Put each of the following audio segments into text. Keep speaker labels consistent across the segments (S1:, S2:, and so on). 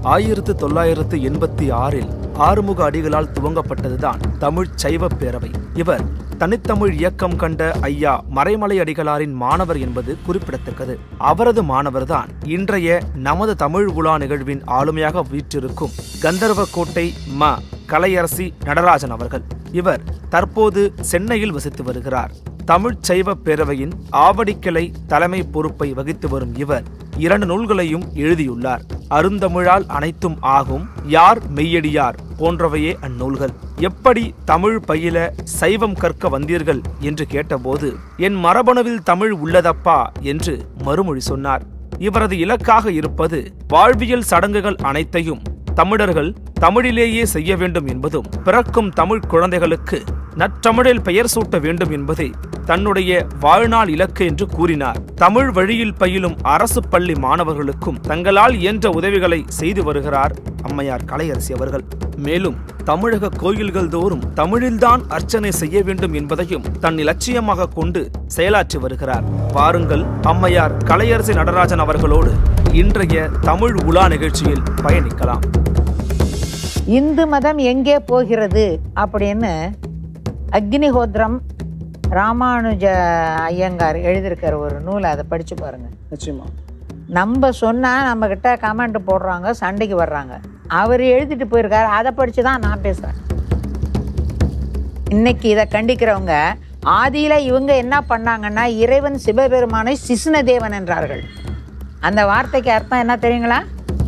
S1: ஆயிரத்து தொள்ளாயிரத்து எண்பத்தி ஆறில் ஆறுமுக அடிகளால் துவங்கப்பட்டதுதான் தமிழ் சைவ பேரவை இவர் தனித்தமிழ் இயக்கம் கண்ட ஐயா மறைமலை அடிகளாரின் மாணவர் என்பது குறிப்பிடத்தக்கது அவரது மாணவர்தான் இன்றைய நமது தமிழ் உலா நிகழ்வின் ஆளுமையாக வீற்றிருக்கும் கந்தர்வக்கோட்டை ம கலையரசி நடராஜன் அவர்கள் இவர் தற்போது சென்னையில் வசித்து வருகிறார் தமிழ்ச் சைவ பேரவையின் ஆவடிக்கிளை தலைமை பொறுப்பை வகித்து வரும் இவர் இரண்டு நூல்களையும் எழுதியுள்ளார் அருந்தமிழால் அனைத்தும் ஆகும் யார் மெய்யடியார் போன்றவையே அந்நூல்கள் எப்படி தமிழ் பயில சைவம் கற்க வந்தீர்கள் என்று கேட்டபோது என் மரபணுவில் தமிழ் உள்ளதப்பா என்று மறுமொழி சொன்னார் இவரது இலக்காக இருப்பது வாழ்வியல் சடங்குகள் அனைத்தையும் தமிழர்கள் தமிழிலேயே செய்ய வேண்டும் என்பதும் பிறக்கும் தமிழ் குழந்தைகளுக்கு நற்றமிழில் பெயர் சூட்ட வேண்டும் என்பதே தன்னுடைய வாழ்நாள் இலக்கு என்று கூறினார் தமிழ் வழியில் பயிலும் அரசு பள்ளி மாணவர்களுக்கும் தங்களால் இயன்ற உதவிகளை செய்து வருகிறார் அம்மையார் கலையரசி அவர்கள் மேலும் தமிழக கோயில்கள் தோறும் தமிழில்தான் அர்ச்சனை செய்ய வேண்டும் என்பதையும் தன் இலட்சியமாக கொண்டு செயலாற்றி வருகிறார் வாருங்கள் அம்மையார் கலையரசி நடராஜன் அவர்களோடு இன்றைய தமிழ் உலா நிகழ்ச்சியில் பயணிக்கலாம்
S2: இந்து மதம் எங்கே போகிறது அப்படின்னு அக்னிஹோத்திரம் ராமானுஜ ஐயங்கார் எழுதியிருக்கிற ஒரு நூலை அதை படிச்சு பாருங்க
S3: நிச்சயமா
S2: நம்ம சொன்னா நம்ம கிட்ட கமெண்ட் போடுறாங்க சண்டைக்கு வர்றாங்க அவர் எழுதிட்டு போயிருக்காரு அதை படிச்சு தான் நான் பேசுறேன் இன்னைக்கு இதை கண்டிக்கிறவங்க ஆதியில இவங்க என்ன பண்ணாங்கன்னா இறைவன் சிவபெருமானை சிசுனதேவன் என்றார்கள் அந்த வார்த்தைக்கு அர்த்தம் என்ன தெரியுங்களா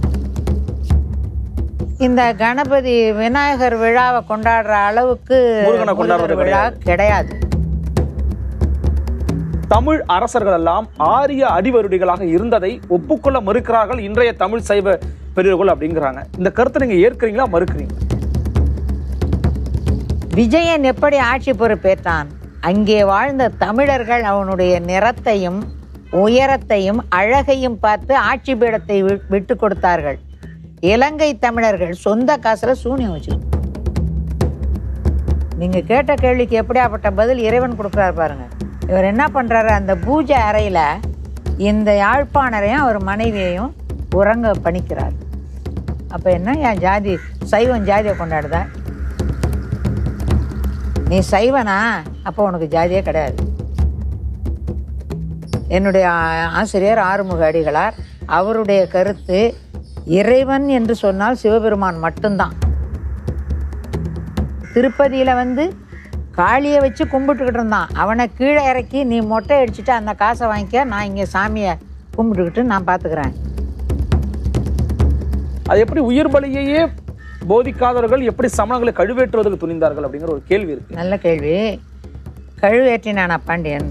S2: இந்த கணபதி விநாயகர் விழாவை கொண்டாடுற அளவுக்கு
S3: முருகனை கொண்டாடுறது
S2: முருகர் விழா கிடையாது
S3: தமிழ் அரசர்கள் எல்லாம் ஆரிய அடிவருடிகளாக இருந்ததை ஒப்புக்கொள்ள மறுக்கிறார்கள் இன்றைய தமிழ் சைவ பெரியவர்கள் அப்படிங்கிறாங்க இந்த கருத்தை நீங்க ஏற்கிறீங்களா மறுக்கிறீங்க
S2: விஜயன் எப்படி ஆட்சி பொறுப்பேற்றான் அங்கே வாழ்ந்த தமிழர்கள் அவனுடைய நிறத்தையும் உயரத்தையும் அழகையும் பார்த்து ஆட்சி பீடத்தை வி- விட்டு கொடுத்தார்கள் இலங்கை தமிழர்கள் சொந்த காசுல சூனியம் வச்சு நீங்க கேட்ட கேள்விக்கு எப்படியாப்பட்ட பதில் இறைவன் கொடுக்குறாரு பாருங்க இவர் என்ன பண்றாரு அந்த பூஜை அறையில இந்த யாழ்ப்பாணரையும் அவர் மனைவியையும் உறங்க பணிக்கிறார் அப்ப என்ன என் ஜாதி சைவம் ஜாதியை கொண்டாடுதா நீ சைவனா அப்போ உனக்கு ஜாதியே கிடையாது என்னுடைய ஆ- ஆசிரியர் ஆறுமுக அடிகளார் அவருடைய கருத்து இறைவன் என்று சொன்னால் சிவபெருமான் மட்டும்தான் திருப்பதியில வந்து காளியை வச்சு கும்பிட்டுக்கிட்டு இருந்தான் அவனை கீழே இறக்கி நீ மொட்டை அடிச்சுட்டு அந்த காசை வாங்கிக்க நான் இங்கே சாமியை கும்பிட்டுக்கிட்டு நான் பார்த்துக்கிறேன்
S3: அது எப்படி உயிர் பலியையே போதிக்காதவர்கள் எப்படி சமணங்களை கழுவேற்றுவதற்கு துணிந்தார்கள் அப்படிங்கிற ஒரு கேள்வி இருக்கு
S2: நல்ல கேள்வி கழுவேற்றினானா பாண்டியன்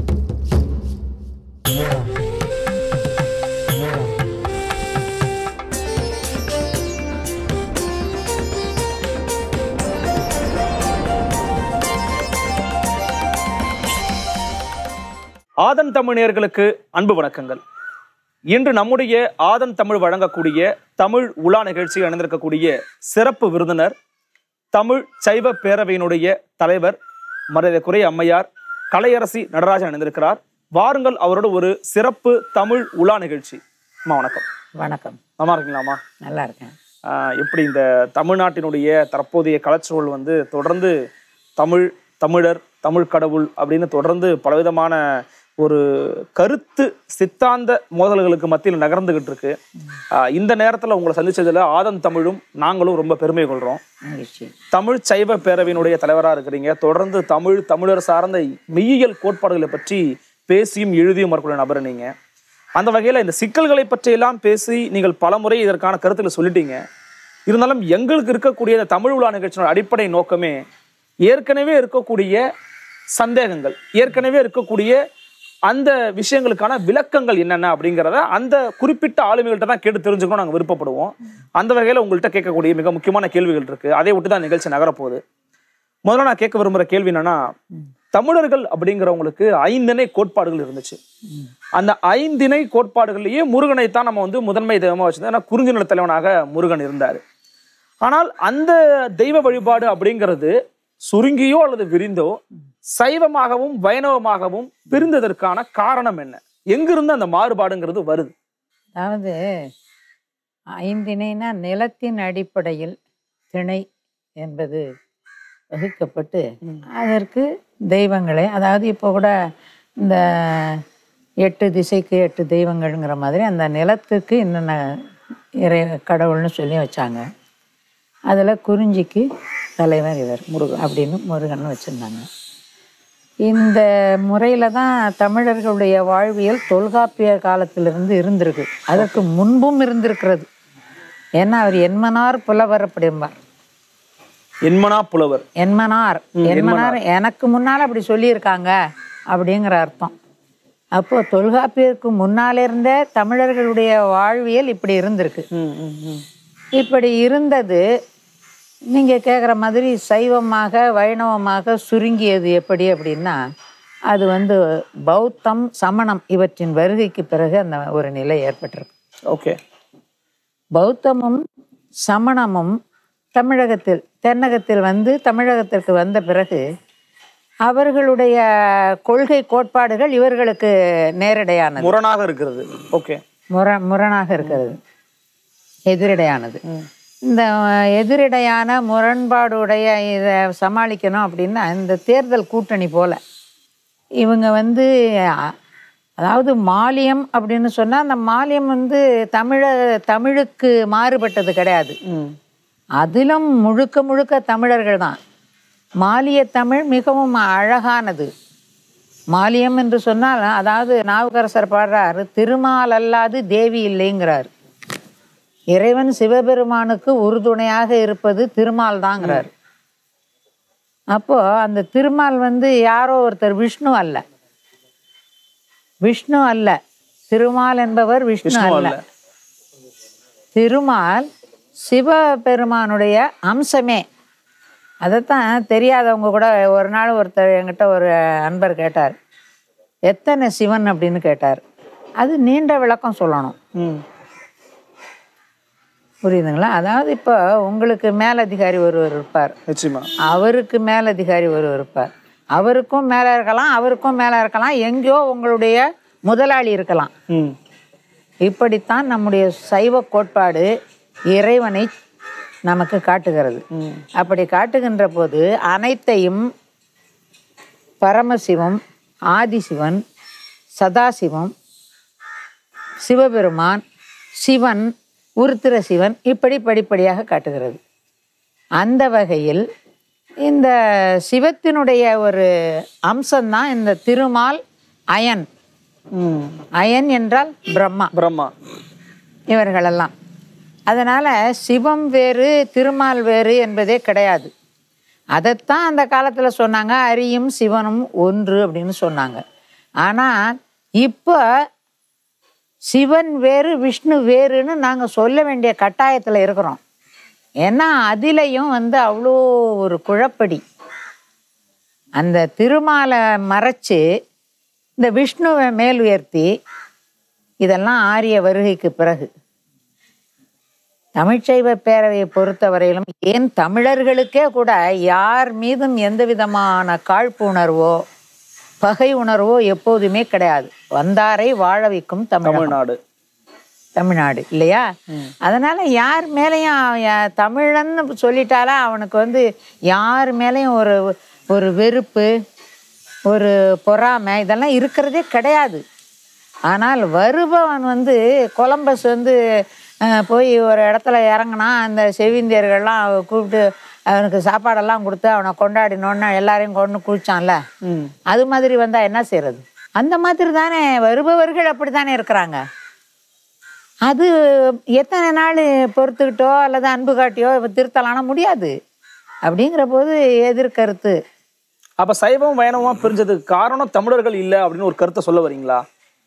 S3: ஆதன் தமிழர்களுக்கு அன்பு வணக்கங்கள் இன்று நம்முடைய ஆதன் தமிழ் வழங்கக்கூடிய தமிழ் உலா நிகழ்ச்சியில் அணிந்திருக்கக்கூடிய சிறப்பு விருந்தினர் தமிழ் சைவ பேரவையினுடைய தலைவர் மரியாதைக்குரிய அம்மையார் கலையரசி நடராஜன் அணிந்திருக்கிறார் வாருங்கள் அவரோட ஒரு சிறப்பு தமிழ் உலா நிகழ்ச்சி அம்மா வணக்கம்
S2: வணக்கம்
S3: நல்லா இருக்கீங்களாம்மா
S2: நல்லா இருக்கேன்
S3: ஆஹ் எப்படி இந்த தமிழ்நாட்டினுடைய தற்போதைய கலாச்சூழல் வந்து தொடர்ந்து தமிழ் தமிழர் தமிழ் கடவுள் அப்படின்னு தொடர்ந்து பலவிதமான ஒரு கருத்து சித்தாந்த மோதல்களுக்கு மத்தியில் நகர்ந்துகிட்டு இருக்கு ஆஹ் இந்த நேரத்துல உங்களை சந்திச்சதுல ஆதம் தமிழும் நாங்களும் ரொம்ப பெருமை கொள்றோம்
S2: மகிழ்ச்சி
S3: தமிழ் சைவ பேரவையினுடைய தலைவராக இருக்கிறீங்க தொடர்ந்து தமிழ் தமிழர் சார்ந்த மெய்யியல் கோட்பாடுகளை பற்றி பேசியும் எழுதியும் வரக்கூடிய நபர் நீங்க அந்த வகையில இந்த சிக்கல்களை பற்றியெல்லாம் பேசி நீங்கள் பலமுறை இதற்கான கருத்துல சொல்லிட்டீங்க இருந்தாலும் எங்களுக்கு இருக்கக்கூடிய இந்த தமிழ் உலா நிகழ்ச்சியோட அடிப்படை நோக்கமே ஏற்கனவே இருக்கக்கூடிய சந்தேகங்கள் ஏற்கனவே இருக்கக்கூடிய அந்த விஷயங்களுக்கான விளக்கங்கள் என்னென்ன அப்படிங்கிறத அந்த குறிப்பிட்ட ஆளுமைகள்ட்ட தான் கேட்டு தெரிஞ்சுக்கணும் நாங்கள் விருப்பப்படுவோம் அந்த வகையில் உங்கள்கிட்ட கேட்கக்கூடிய மிக முக்கியமான கேள்விகள் இருக்கு அதை விட்டு தான் நிகழ்ச்சி நகரப்போகுது முதல்ல நான் கேட்க விரும்புகிற கேள்வி என்னன்னா தமிழர்கள் அப்படிங்கிறவங்களுக்கு ஐந்திணை கோட்பாடுகள் இருந்துச்சு அந்த ஐந்திணை கோட்பாடுகள்லயே முருகனை தான் நம்ம வந்து முதன்மை தெய்வமா வச்சிருந்தோம் ஏன்னா குறிஞ்சி நில தலைவனாக முருகன் இருந்தார் ஆனால் அந்த தெய்வ வழிபாடு அப்படிங்கிறது சுருங்கியோ அல்லது விரிந்தோ சைவமாகவும் வைணவமாகவும் பிரிந்ததற்கான காரணம் என்ன எங்கிருந்து அந்த மாறுபாடுங்கிறது வருது
S2: அதாவது ஐந்திணைனா நிலத்தின் அடிப்படையில் திணை என்பது வகுக்கப்பட்டு அதற்கு தெய்வங்களை அதாவது இப்போ கூட இந்த எட்டு திசைக்கு எட்டு தெய்வங்கள்ங்கிற மாதிரி அந்த நிலத்துக்கு என்னென்ன இறை கடவுள்னு சொல்லி வச்சாங்க அதில் குறிஞ்சிக்கு தலைவர் இவர் முருகன் அப்படின்னு முருகன் வச்சுருந்தாங்க இந்த முறையில் தான் தமிழர்களுடைய வாழ்வியல் தொல்காப்பிய காலத்திலிருந்து இருந்திருக்கு அதற்கு முன்பும் இருந்திருக்கிறது ஏன்னா அவர் என்மனார் புலவர் அப்படிம்பார்
S3: என்மனா புலவர்
S2: என்மனார் என்மனார் எனக்கு முன்னால் அப்படி சொல்லியிருக்காங்க அப்படிங்கிற அர்த்தம் அப்போ தொல்காப்பியருக்கு முன்னால இருந்தே தமிழர்களுடைய வாழ்வியல் இப்படி இருந்திருக்கு
S3: ம், ம், ம்.
S2: இப்படி இருந்தது நீங்க கேட்குற மாதிரி சைவமாக வைணவமாக சுருங்கியது எப்படி அப்படின்னா அது வந்து பௌத்தம் சமணம் இவற்றின் வருகைக்கு பிறகு அந்த ஒரு நிலை ஏற்பட்டிருக்கு
S3: ஓகே
S2: பௌத்தமும் சமணமும் தமிழகத்தில் தென்னகத்தில் வந்து தமிழகத்திற்கு வந்த பிறகு அவர்களுடைய கொள்கை கோட்பாடுகள் இவர்களுக்கு நேரடியானது
S3: முரணாக இருக்கிறது ஓகே
S2: முர முரணாக இருக்கிறது எதிரடையானது இந்த எதிரடையான முரண்பாடுடைய இதை சமாளிக்கணும் அப்படின்னா இந்த தேர்தல் கூட்டணி போல இவங்க வந்து அ- அதாவது மாலியம் அப்படின்னு சொன்னால் அந்த மாலியம் வந்து தமிழ தமிழுக்கு மாறுபட்டது கிடையாது
S3: ம்
S2: அதிலும் முழுக்க முழுக்க தமிழர்கள் தான் மாலிய தமிழ் மிகவும் அழகானது மாலியம் என்று சொன்னால் அதாவது நாவுக்கரசர் பாடுறார் திருமால் அல்லாது தேவி இல்லைங்கிறார் இறைவன் சிவபெருமானுக்கு உறுதுணையாக இருப்பது திருமால் தாங்கிறார் அப்போ அந்த திருமால் வந்து யாரோ ஒருத்தர் விஷ்ணு அல்ல விஷ்ணு அல்ல திருமால் என்பவர் விஷ்ணு
S3: விஷ்ணு
S2: அல்ல
S3: அல்ல
S2: திருமால் சிவபெருமானுடைய அம்சமே அதைத்தான் தெரியாதவங்க கூட ஒரு நாள் ஒருத்தர் என்கிட்ட ஒரு அன்பர் கேட்டார் எத்தனை சிவன் அப்படின்னு கேட்டார் அது நீண்ட விளக்கம் சொல்லணும்
S3: ம்
S2: புரியுதுங்களா அதாவது இப்போ உங்களுக்கு மேலதிகாரி ஒருவர் இருப்பார்
S3: நிச்சயமா
S2: அவருக்கு மேலதிகாரி ஒருவர் இருப்பார் அவருக்கும் மேலே இருக்கலாம் அவருக்கும் மேலே இருக்கலாம் எங்கேயோ உங்களுடைய முதலாளி இருக்கலாம்
S3: ம்
S2: இப்படித்தான் நம்முடைய சைவ கோட்பாடு இறைவனை நமக்கு காட்டுகிறது
S3: ம்
S2: அப்படி காட்டுகின்ற போது அனைத்தையும் பரமசிவம் ஆதிசிவன் சதாசிவம் சிவபெருமான் சிவன் உருத்திர சிவன் இப்படி படிப்படியாக காட்டுகிறது அந்த வகையில் இந்த சிவத்தினுடைய ஒரு அம்சம்தான் இந்த திருமால் அயன்
S3: ம்
S2: அயன் என்றால் பிரம்மா
S3: பிரம்மா
S2: இவர்களெல்லாம் அதனால சிவம் வேறு திருமால் வேறு என்பதே கிடையாது அதைத்தான் அந்த காலத்தில் சொன்னாங்க அரியும் சிவனும் ஒன்று அப்படின்னு சொன்னாங்க ஆனால் இப்போ சிவன் வேறு விஷ்ணு வேறுன்னு நாங்கள் சொல்ல வேண்டிய கட்டாயத்தில் இருக்கிறோம் ஏன்னா அதிலையும் வந்து அவ்வளோ ஒரு குழப்படி அந்த திருமாலை மறைச்சு இந்த விஷ்ணுவை மேல் உயர்த்தி இதெல்லாம் ஆரிய வருகைக்கு பிறகு தமிழ்ச்சைவ பேரவையை பொறுத்தவரையிலும் ஏன் தமிழர்களுக்கே கூட யார் மீதும் எந்த விதமான காழ்ப்புணர்வோ பகை உணர்வோ எப்போதுமே கிடையாது வந்தாரை வாழ வைக்கும் தமிழ்
S3: தமிழ்நாடு
S2: தமிழ்நாடு இல்லையா அதனால யார் மேலேயும் ய- தமிழன்னு சொல்லிட்டாலே அவனுக்கு வந்து யார் மேலேயும் ஒரு ஒரு வெறுப்பு ஒரு பொறாமை இதெல்லாம் இருக்கிறதே கிடையாது ஆனால் வருபவன் வந்து கொலம்பஸ் வந்து அஹ், போய் ஒரு இடத்துல இறங்குனா அந்த செவிந்தியர்கள்லாம் அவ கூப்பிட்டு அவனுக்கு சாப்பாடெல்லாம் கொடுத்து அவனை கொண்டாடினோன்னு எல்லாரையும் கொண்டு குளிச்சான்ல
S3: ம்
S2: அது மாதிரி வந்தா என்ன செய்யறது அந்த மாதிரி தானே வருபவர்கள் அப்படித்தானே இருக்கிறாங்க அது எத்தனை நாள் பொறுத்துக்கிட்டோ அல்லது அன்பு காட்டியோ இப்ப திருத்தலான முடியாது அப்படிங்கிற போது எதிர்கருத்து
S3: அப்ப சைவம் வைணவமா பிரிஞ்சதுக்கு காரணம் தமிழர்கள் இல்ல அப்படின்னு ஒரு கருத்தை சொல்ல வரீங்களா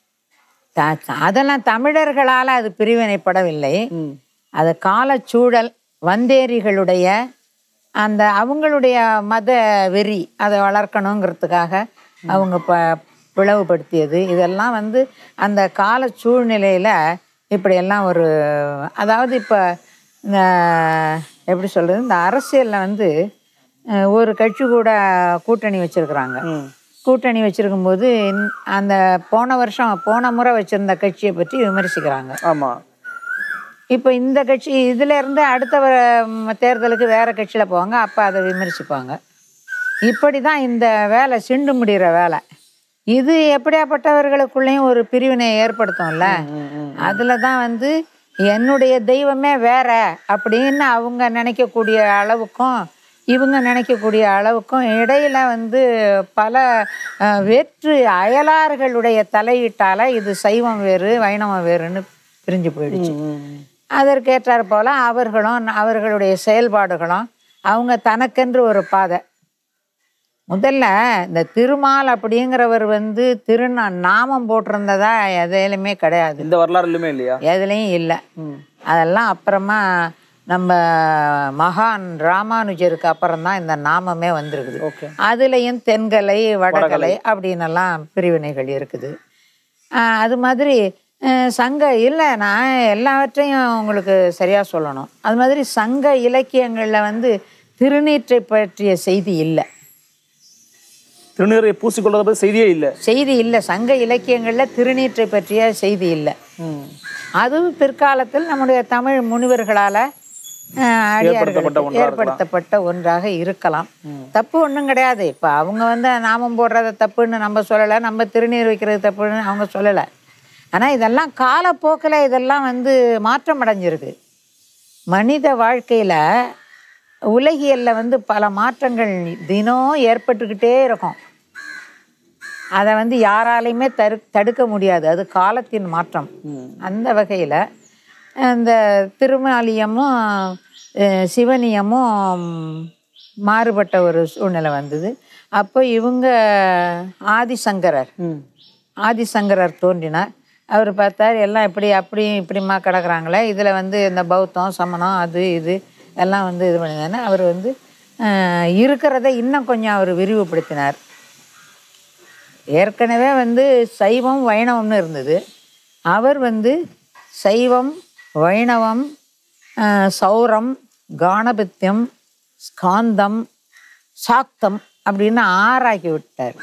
S2: த- அதெல்லாம் தமிழர்களால் அது பிரிவினைப்படவில்லை
S3: ம்
S2: அது காலச்சூழல் வந்தேரிகளுடைய அந்த அவங்களுடைய மத வெறி அதை வளர்க்கணுங்கிறதுக்காக அவங்க ப பிளவுபடுத்தியது இதெல்லாம் வந்து அந்த கால சூழ்நிலையில் இப்படியெல்லாம் ஒரு அதாவது இப்போ இந்த எப்படி சொல்கிறது இந்த அரசியலில் வந்து அஹ், ஒரு கட்சி கூட கூட்டணி வச்சுருக்குறாங்க
S3: ம்
S2: கூட்டணி வச்சிருக்கும்போது இந்த- அந்த போன வருஷம் போன முறை வச்சிருந்த கட்சியை பற்றி விமர்சிக்கிறாங்க
S3: ஆமா
S2: இப்போ இந்த கட்சி இதுல இருந்து அடுத்த வ- ம், தேர்தலுக்கு வேற கட்சியில போவாங்க அப்போ அதை விமர்சிப்பாங்க இப்படி தான் இந்த வேலை சிண்டு முடிகிற வேலை இது எப்படியாப்பட்டவர்களுக்குள்ளேயும் ஒரு பிரிவினை ஏற்படுத்தும்ல அதில் தான் வந்து என்னுடைய தெய்வமே வேற அப்படின்னு அவங்க நினைக்கக்கூடிய அளவுக்கும் இவங்க நினைக்கக்கூடிய அளவுக்கும் இடையில வந்து பல அஹ், வெற்று அயலார்களுடைய தலையீட்டால இது சைவம் வேறு வைணவம் வேறுன்னு பிரிஞ்சு போயிடுச்சு அதற்கேற்றாற் போல அவர்களும் அவர்களுடைய செயல்பாடுகளும் அவங்க தனக்கென்று ஒரு பாதை முதல்ல இந்த திருமால் அப்படிங்கிறவர் வந்து திருநா நாமம் போட்டிருந்ததா எதுலையுமே கிடையாது
S3: இந்த வரலாறுலையுமே இல்லையா
S2: எதுலேயும் இல்லை அதெல்லாம் அப்புறமா நம்ம மகான் ராமானுஜருக்கு அப்புறம் தான் இந்த நாமமே வந்திருக்குது
S3: ஓகே
S2: அதுலேயும் தென்கலை வடகலை அப்படின்னு எல்லாம் பிரிவினைகள் இருக்குது ஆஹ் அது மாதிரி அஹ் சங்க இல்லை நான் எல்லாவற்றையும் உங்களுக்கு சரியாக சொல்லணும் அது மாதிரி சங்க இலக்கியங்களில் வந்து திருநீற்றை பற்றிய செய்தி இல்லை
S3: திருநீரை பூசிக்கொள்வதை பத்தி செய்தியே இல்லை
S2: செய்தி இல்லை சங்க இலக்கியங்களில் திருநீற்றை பற்றிய செய்தி இல்லை அதுவும் பிற்காலத்தில் நம்முடைய தமிழ் முனிவர்களால்
S3: ஏற்படுத்தப்பட்ட ஒன்றா
S2: ஏற்படுத்தப்பட்ட ஒன்றாக இருக்கலாம் தப்பு ஒன்றும் கிடையாது இப்போ அவங்க வந்து நாமம் போடுறத தப்புன்னு நம்ம சொல்லலை நம்ம திருநீர் வைக்கிறது தப்புன்னு அவங்க சொல்லலை ஆனால் இதெல்லாம் காலப்போக்கில் இதெல்லாம் வந்து மாற்றம் அடைஞ்சிருக்கு மனித வாழ்க்கையில் உலகியலில் வந்து பல மாற்றங்கள் தினம் ஏற்பட்டுக்கிட்டே இருக்கும் அதை வந்து யாராலையுமே தரு தடுக்க முடியாது அது காலத்தின் மாற்றம் அந்த வகையில் அந்த திருமாலியமும் அஹ், சிவனியமும் மாறுபட்ட ஒரு சூழ்நிலை வந்தது அப்போ இவங்க ஆதிசங்கரர் ஆதிசங்கரர் தோன்றினார் அவர் பார்த்தார் எல்லாம் இப்படி அப்படியும் இப்படிமா கிடக்குறாங்களே இதில் வந்து இந்த பௌத்தம் சமணம் அது இது எல்லாம் வந்து இது பண்ணிதானே அவர் வந்து அஹ், இருக்கிறத இன்னும் கொஞ்சம் அவர் விரிவுபடுத்தினார் ஏற்கனவே வந்து சைவம் வைணவம்னு இருந்தது அவர் வந்து சைவம் வைணவம் அஹ், சௌரம் கானபித்தியம் ஸ்காந்தம் சாக்தம் அப்படின்னு ஆறாக்கி விட்டார்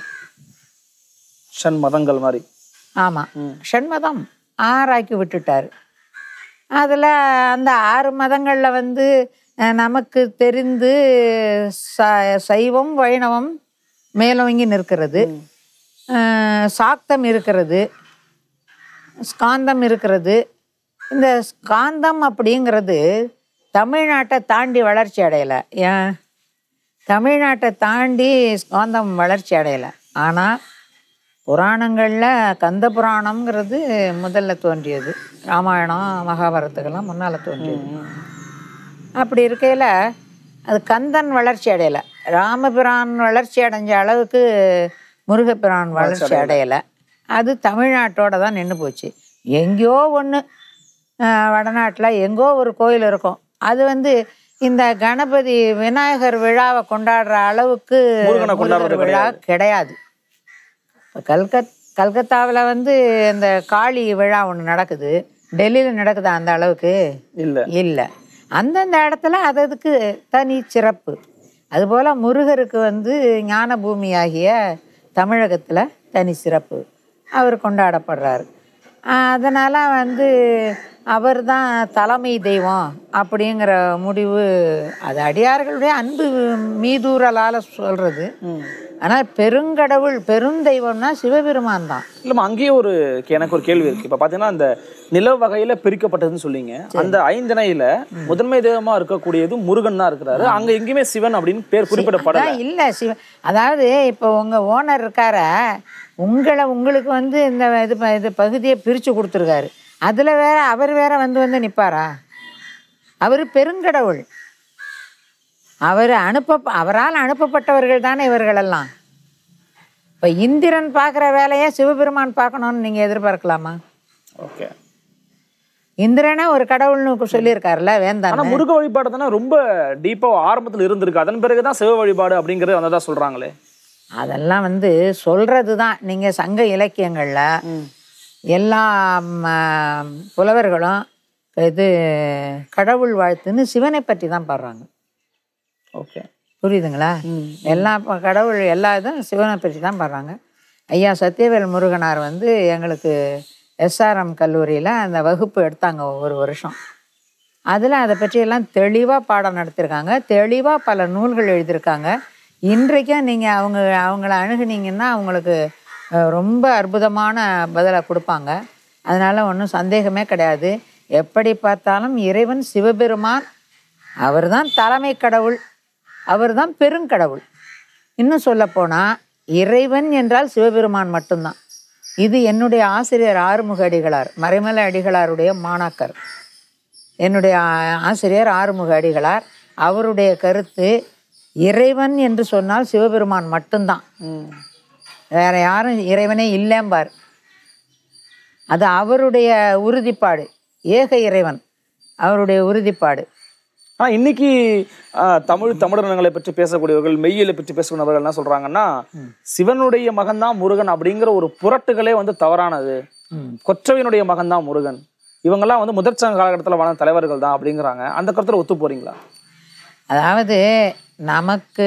S3: ஷண் மதங்கள் மாதிரி
S2: ஆமாம் ஷண்மதம் ஆறாக்கி விட்டுட்டார் அதில் அந்த ஆறு மதங்களில் வந்து அஹ், நமக்கு தெரிந்து ச சைவம் வைணவம் மேலோங்கி நிற்கிறது அஹ், சாக்தம் இருக்கிறது ஸ்காந்தம் இருக்கிறது இந்த ஸ்காந்தம் அப்படிங்கிறது தமிழ்நாட்டை தாண்டி வளர்ச்சி அடையலை ஏன் தமிழ்நாட்டை தாண்டி ஸ்காந்தம் வளர்ச்சி அடையலை ஆனால் புராணங்களில் கந்த புராணம்ங்கிறது முதல்ல தோன்றியது ராமாயணம் மகாபாரதத்துக்கெல்லாம் முன்னால் தோன்றியது அப்படி இருக்கையில் அது கந்தன் வளர்ச்சி அடையலை ராமபிரான் வளர்ச்சி அடைஞ்ச அளவுக்கு முருகப்பிரான் வளர்ச்சி அடையலை அது தமிழ்நாட்டோட தான் நின்று போச்சு எங்கேயோ ஒன்று வடநாட்டில் எங்கோ ஒரு கோயில் இருக்கும் அது வந்து இந்த கணபதி விநாயகர் விழாவை கொண்டாடுற அளவுக்கு
S3: முருகனை கொண்டாடுறது
S2: முருகர் விழா கிடையாது இப்போ கல்கத் கல்கத்தாவில் வந்து இந்த காளி விழா ஒன்று நடக்குது டெல்லியில் நடக்குதா அந்த அளவுக்கு
S3: இல்ல
S2: இல்லை அந்தந்த இடத்துல அது அதுக்கு தனி சிறப்பு அதுபோல் முருகருக்கு வந்து ஞான பூமியாகிய தமிழகத்தில் தனி சிறப்பு அவர் கொண்டாடப்படுறாரு அதனால் வந்து அவர் தான் தலைமை தெய்வம் அப்படிங்கிற முடிவு அது அடியார்களுடைய அன்பு மீதூறலால் சொல்கிறது ஆனால் பெருங்கடவுள் பெருந்தெய்வம்னா சிவபெருமான் தான்
S3: இல்லம்மா அங்கேயே ஒரு எனக்கு ஒரு கேள்வி இருக்கு இப்ப பாத்தீங்கன்னா அந்த நில வகையில பிரிக்கப்பட்டதுன்னு சொல்லிங்க அந்த ஐந்தணையில முதன்மை தெய்வமா இருக்கக்கூடியது முருகன் தான் இருக்கிறாரு அங்க எங்கேயுமே சிவன் அப்படின்னு பேர் குறிப்பிடப்படல
S2: அதான் இல்லை சிவ அதாவது இப்போ உங்கள் ஓனர் இருக்கார உங்களை உங்களுக்கு வந்து இந்த இது ப- இது பகுதியை பிரித்து கொடுத்துருக்காரு அதில் வேற அவர் வேற வந்து வந்து நிற்பாரா அவர் பெருங்கடவுள் அவர் அனுப்ப அவரால் அனுப்பப்பட்டவர்கள் தானே இவர்களெல்லாம் இப்போ இந்திரன் பார்க்குற வேலையை சிவபெருமான் பார்க்கணும்னு நீங்கள் எதிர்பார்க்கலாமா
S3: ஓகே
S2: இந்திரனே ஒரு கடவுள்னு சொல்லியிருக்காருல்ல வேந்தான்
S3: ஆனா முருக வழிபாடு தானே ரொம்ப டீப்பா ஆரம்பத்துல இருந்திருக்கு அதன் பிறகுதான் சிவ வழிபாடு அப்படிங்கறது வந்ததா சொல்றாங்களே
S2: அதெல்லாம் வந்து சொல்றது தான் நீங்கள் சங்க இலக்கியங்களில் எல்லா ம, புலவர்களும் இது கடவுள் வாழ்த்துன்னு சிவனை பற்றி தான் பாடுறாங்க
S3: ஓகே
S2: புரியுதுங்களா எல்லா ப- கடவுள் எல்லா இதுவும் சிவனை பற்றி தான் பாடுறாங்க ஐயா சத்யவேல் முருகனார் வந்து எங்களுக்கு எஸ்ஆர்எம் கல்லூரியில் அந்த வகுப்பு எடுத்தாங்க ஒவ்வொரு வருஷம் அதில் அதை பற்றியெல்லாம் தெளிவாக பாடம் நடத்தியிருக்காங்க தெளிவாக பல நூல்கள் எழுதியிருக்காங்க இன்றைக்கும் நீங்கள் அவங்க அவங்கள அணுகுனீங்கன்னா அவங்களுக்கு அஹ், ரொம்ப அற்புதமான பதிலை கொடுப்பாங்க அதனால் ஒன்றும் சந்தேகமே கிடையாது எப்படி பார்த்தாலும் இறைவன் சிவபெருமான் அவர்தான் தலைமை கடவுள் அவர்தான் பெருங்கடவுள் இன்னும் சொல்லப்போனால் இறைவன் என்றால் சிவபெருமான் மட்டும்தான் இது என்னுடைய ஆசிரியர் ஆறுமுக அடிகளார் மறைமலை அடிகளாருடைய மாணாக்கர் என்னுடைய ஆ- ஆசிரியர் ஆறுமுக அடிகளார் அவருடைய கருத்து இறைவன் என்று சொன்னால் சிவபெருமான் மட்டும்தான் வேற யாரும் இறைவனே இல்லைம்பார் அது அவருடைய உறுதிப்பாடு ஏக இறைவன் அவருடைய உறுதிப்பாடு
S3: ஆனா இன்னைக்கு ஆஹ், தமிழ் தமிழர்களை பற்றி பேசக்கூடியவர்கள் மெய்யியலை பற்றி பேசக்கூடியவர்கள் என்ன சொல்றாங்கன்னா சிவனுடைய மகன்தான் முருகன் அப்படிங்கிற ஒரு புரட்டுகளே வந்து தவறானது கொற்றவையினுடைய மகன்தான் முருகன் இவங்கெல்லாம் வந்து முதற்சங்க காலகட்டத்தில் வாழ்ந்த தலைவர்கள் தான் அப்படிங்கிறாங்க அந்த கருத்துல ஒத்து போறீங்களா
S2: அதாவது நமக்கு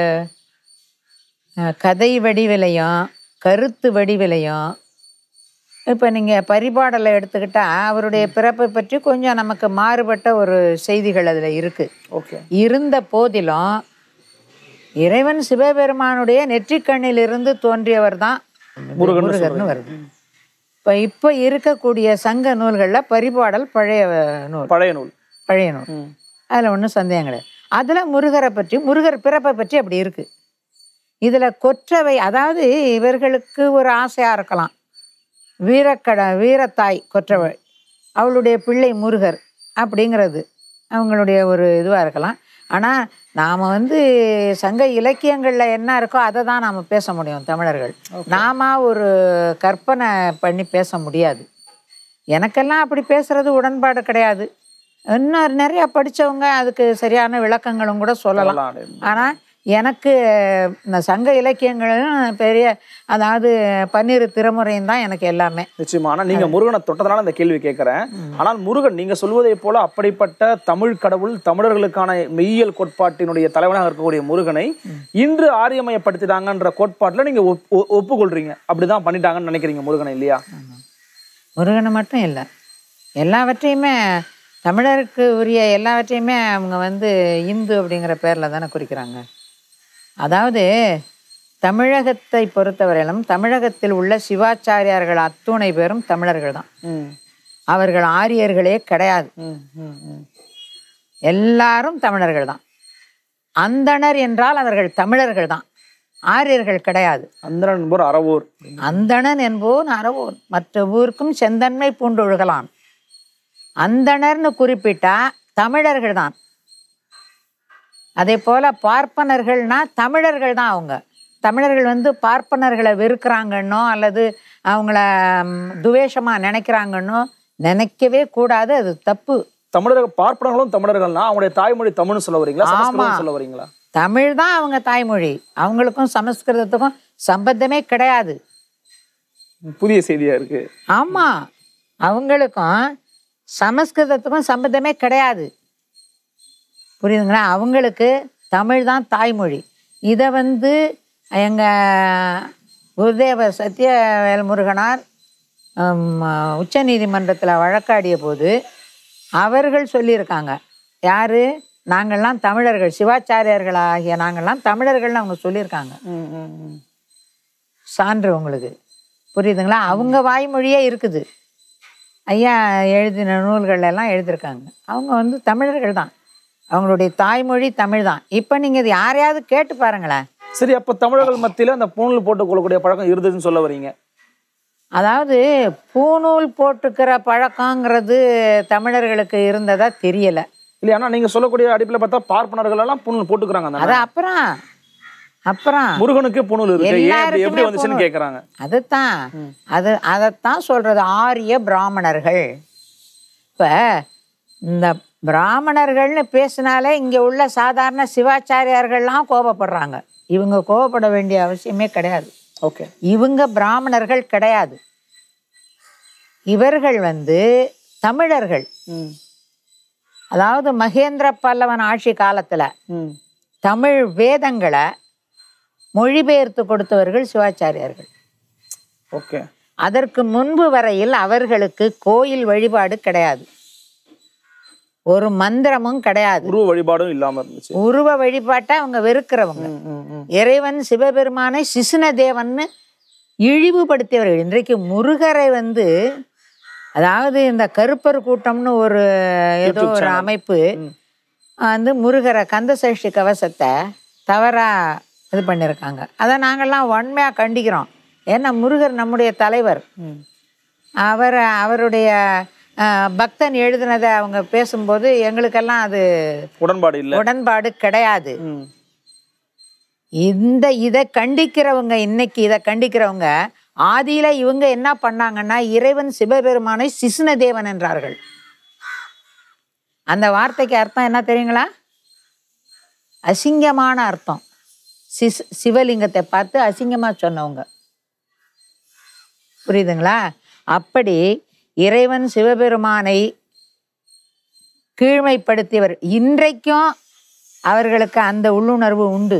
S2: அஹ், கதை வடிவிலையும் கருத்து வடிவிலையும் இப்போ நீங்கள் பரிபாடலை எடுத்துக்கிட்டா அவருடைய பிறப்பை பற்றி கொஞ்சம் நமக்கு மாறுபட்ட ஒரு செய்திகள் அதில் இருக்குது
S3: ஓகே
S2: இருந்த போதிலும் இறைவன் சிவபெருமானுடைய நெற்றிக்கண்ணிலிருந்து தோன்றியவர் தான்
S3: முருகன்னு
S2: முருகர்னு வருது இப்போ இப்போ இருக்கக்கூடிய சங்க நூல்களில் பரிபாடல் பழைய நூல்
S3: பழைய நூல்
S2: பழைய நூல்
S3: ம்.
S2: அதில் ஒன்றும் சந்தேகம் கிடையாது அதில் முருகரை பற்றி முருகர் பிறப்பை பற்றி அப்படி இருக்கு இதில் கொற்றவை அதாவது இவர்களுக்கு ஒரு ஆசையாக இருக்கலாம் வீரக்கட வீரத்தாய் கொற்றவை அவளுடைய பிள்ளை முருகர் அப்படிங்கிறது அவங்களுடைய ஒரு இதுவாக இருக்கலாம் ஆனால் நாம் வந்து சங்க இலக்கியங்களில் என்ன இருக்கோ அதை தான் நாம் பேச முடியும் தமிழர்கள் நாம ஒரு கற்பனை பண்ணி பேச முடியாது எனக்கெல்லாம் அப்படி பேசுறது உடன்பாடு கிடையாது இன்னும் நிறைய படிச்சவங்க அதுக்கு சரியான விளக்கங்களும் கூட சொல்லலாம்
S3: சொல்லலாம்.
S2: ஆனால் எனக்கு இந்த சங்க இலக்கியங்களும் பெரிய அதாவது பன்னிரு திருமுறையும் தான் எனக்கு எல்லாமே
S3: நிச்சயமா ஆனா நீங்க முருகனை தொட்டதுனால இந்த கேள்வி கேட்கிறேன் ஆனால் முருகன் நீங்க சொல்வதை போல அப்படிப்பட்ட தமிழ் கடவுள் தமிழர்களுக்கான மெய்யியல் கோட்பாட்டினுடைய தலைவனாக இருக்கக்கூடிய முருகனை இன்று ஆரியமயப்படுத்திட்டாங்கன்ற கோட்பாட்டுல நீங்க ஒப்- ஒ- ஒப்புக்கொள்றீங்க அப்படிதான் பண்ணிட்டாங்கன்னு நினைக்கிறீங்க முருகனை இல்லையா
S2: முருகனை மட்டும் இல்லை எல்லாவற்றையுமே தமிழருக்கு உரிய எல்லாவற்றையுமே அவங்க வந்து இந்து அப்படிங்கிற பேரில் தானே குறிக்கிறாங்க அதாவது தமிழகத்தை பொறுத்தவரையிலும் தமிழகத்தில் உள்ள சிவாச்சாரியார்கள் அத்துணை பேரும் தமிழர்கள் தான்
S3: ம்,
S2: அவர்கள் ஆரியர்களே கிடையாது
S3: ம், ம், ம்.
S2: எல்லாரும் தமிழர்கள் தான் அந்தணர் என்றால் அவர்கள் தமிழர்கள் தான் ஆரியர்கள் கிடையாது
S3: அந்தரன் என்பவர் அறவோர்
S2: அந்தணன் என்போன் அறவோன் மற்ற ஊருக்கும் செந்தன்மை பூண்டொழுகலான் அந்தணர்னு குறிப்பிட்டா தமிழர்கள் தான் அதே போல பார்ப்பனர்கள்னா தமிழர்கள் தான் அவங்க தமிழர்கள் வந்து பார்ப்பனர்களை வெறுக்கிறாங்கன்னோ அல்லது அவங்கள ம், துவேஷமா நினைக்கிறாங்கன்னோ நினைக்கவே கூடாது அது தப்பு
S3: தமிழர் பார்ப்பனர்களும் தமிழர்கள்னா அவங்களுடைய தாய்மொழி தமிழ்னு சொல்ல வரீங்களா சமஸ்கிருதம்
S2: ஆமா.
S3: சொல்ல வரீங்களா
S2: தமிழ் தான் அவங்க தாய்மொழி அவங்களுக்கும் சமஸ்கிருதத்துக்கும் சம்பந்தமே கிடையாது
S3: புதிய செய்தியா இருக்கு
S2: ஆமா அவங்களுக்கும் சமஸ்கிருதத்துக்கும் சம்பந்தமே கிடையாது புரியுதுங்களா அவங்களுக்கு தமிழ் தான் தாய்மொழி இதை வந்து எங்க குருதேவர் சத்யவேல் முருகனார் உச்ச நீதிமன்றத்தில் வழக்காடிய போது அவர்கள் சொல்லியிருக்காங்க யாரு நாங்கள்லாம் தமிழர்கள் சிவாச்சாரியர்கள் ஆகிய நாங்கள்லாம் தமிழர்கள்னு அவங்க சொல்லியிருக்காங்க
S3: ம், ம், ம்.
S2: சான்று உங்களுக்கு புரியுதுங்களா அவங்க வாய்மொழியே இருக்குது ஐயா எழுதின நூல்கள் எல்லாம் எழுதியிருக்காங்க அவங்க வந்து தமிழர்கள் தான் அவங்களுடைய தாய்மொழி தமிழ் தான் இப்போ நீங்கள் இது யாரையாவது கேட்டு பாருங்களேன்
S3: சரி அப்ப தமிழர்கள் மத்தியில அந்த பூணூல் போட்டுக் கொள்ளக்கூடிய பழக்கம் இருந்ததுன்னு சொல்ல வரீங்க
S2: அதாவது பூநூல் போட்டுக்கிற பழக்கங்கிறது தமிழர்களுக்கு இருந்ததா தெரியலை
S3: இல்லையா ஆனா நீங்க சொல்லக்கூடிய அடிப்படையில் பார்த்தா பார்ப்பனர்கள் எல்லாம் பூணூல் போட்டுக்கிறாங்க அந்த
S2: அது அப்புறம் அப்புறம்
S3: முருகனுக்கு பூணூல் இருக்கு ஏன் அப்படி எப்படி
S2: எல்லாருக்குமே
S3: வந்துச்சுன்னு
S2: பூணூல்.
S3: கேக்குறாங்க
S2: அதுதான் அது அதைத்தான் சொல்றது ஆரிய பிராமணர்கள் இப்ப இந்த பிராமணர்கள்னு பேசினாலே இங்க உள்ள சாதாரண சிவாச்சாரியார்கள்லாம் கோபப்படுறாங்க இவங்க கோபப்பட வேண்டிய அவசியமே கிடையாது
S3: ஓகே
S2: இவங்க பிராமணர்கள் கிடையாது இவர்கள் வந்து தமிழர்கள்
S3: ம்
S2: அதாவது மகேந்திர பல்லவன் ஆட்சி காலத்துல
S3: ம்
S2: தமிழ் வேதங்களை மொழிபெயர்த்து கொடுத்தவர்கள் சிவாச்சாரியார்கள்
S3: ஓகே
S2: அதற்கு முன்பு வரையில் அவர்களுக்கு கோயில் வழிபாடு கிடையாது ஒரு மந்திரமும் கிடையாது
S3: உருவ வழிபாடும் இல்லாம இருந்துச்சு
S2: உருவ வழிபாட்டை அவங்க வெறுக்கிறவங்க
S3: ம், ம், ம்.
S2: இறைவன் சிவபெருமானை சிசுன தேவன்னு இழிவுபடுத்தியவர்கள் இன்றைக்கு முருகரை வந்து அதாவது இந்த கருப்பர் கூட்டம்னு ஒரு ஏதோ
S3: YouTube
S2: ஒரு
S3: channel.
S2: அமைப்பு
S3: ம்.
S2: வந்து முருகரை கந்தசஷ்டி கவசத்தை தவறா இது பண்ணியிருக்காங்க அதை நாங்கள்லாம் வன்மையாக கண்டிக்கிறோம் ஏன்னா முருகர் நம்முடைய தலைவர்
S3: ம்.
S2: அவர் அவருடைய அஹ், பக்தன் எழுதினதை அவங்க பேசும்போது எங்களுக்கெல்லாம் அது
S3: உடன்பாடு இல்ல
S2: உடன்பாடு கிடையாது
S3: ம்.
S2: இந்த இதை கண்டிக்கிறவங்க இன்னைக்கு இதை கண்டிக்கிறவங்க ஆதியில இவங்க என்ன பண்ணாங்கன்னா இறைவன் சிவபெருமானை சிசுன தேவன் என்றார்கள் அந்த வார்த்தைக்கு அர்த்தம் என்ன தெரியுங்களா அசிங்கமான அர்த்தம் சிஸ் சிவலிங்கத்தை பார்த்து அசிங்கமா சொன்னவங்க புரியுதுங்களா அப்படி இறைவன் சிவபெருமானை கீழ்மைப்படுத்தியவர் இன்றைக்கும் அவர்களுக்கு அந்த உள்ளுணர்வு உண்டு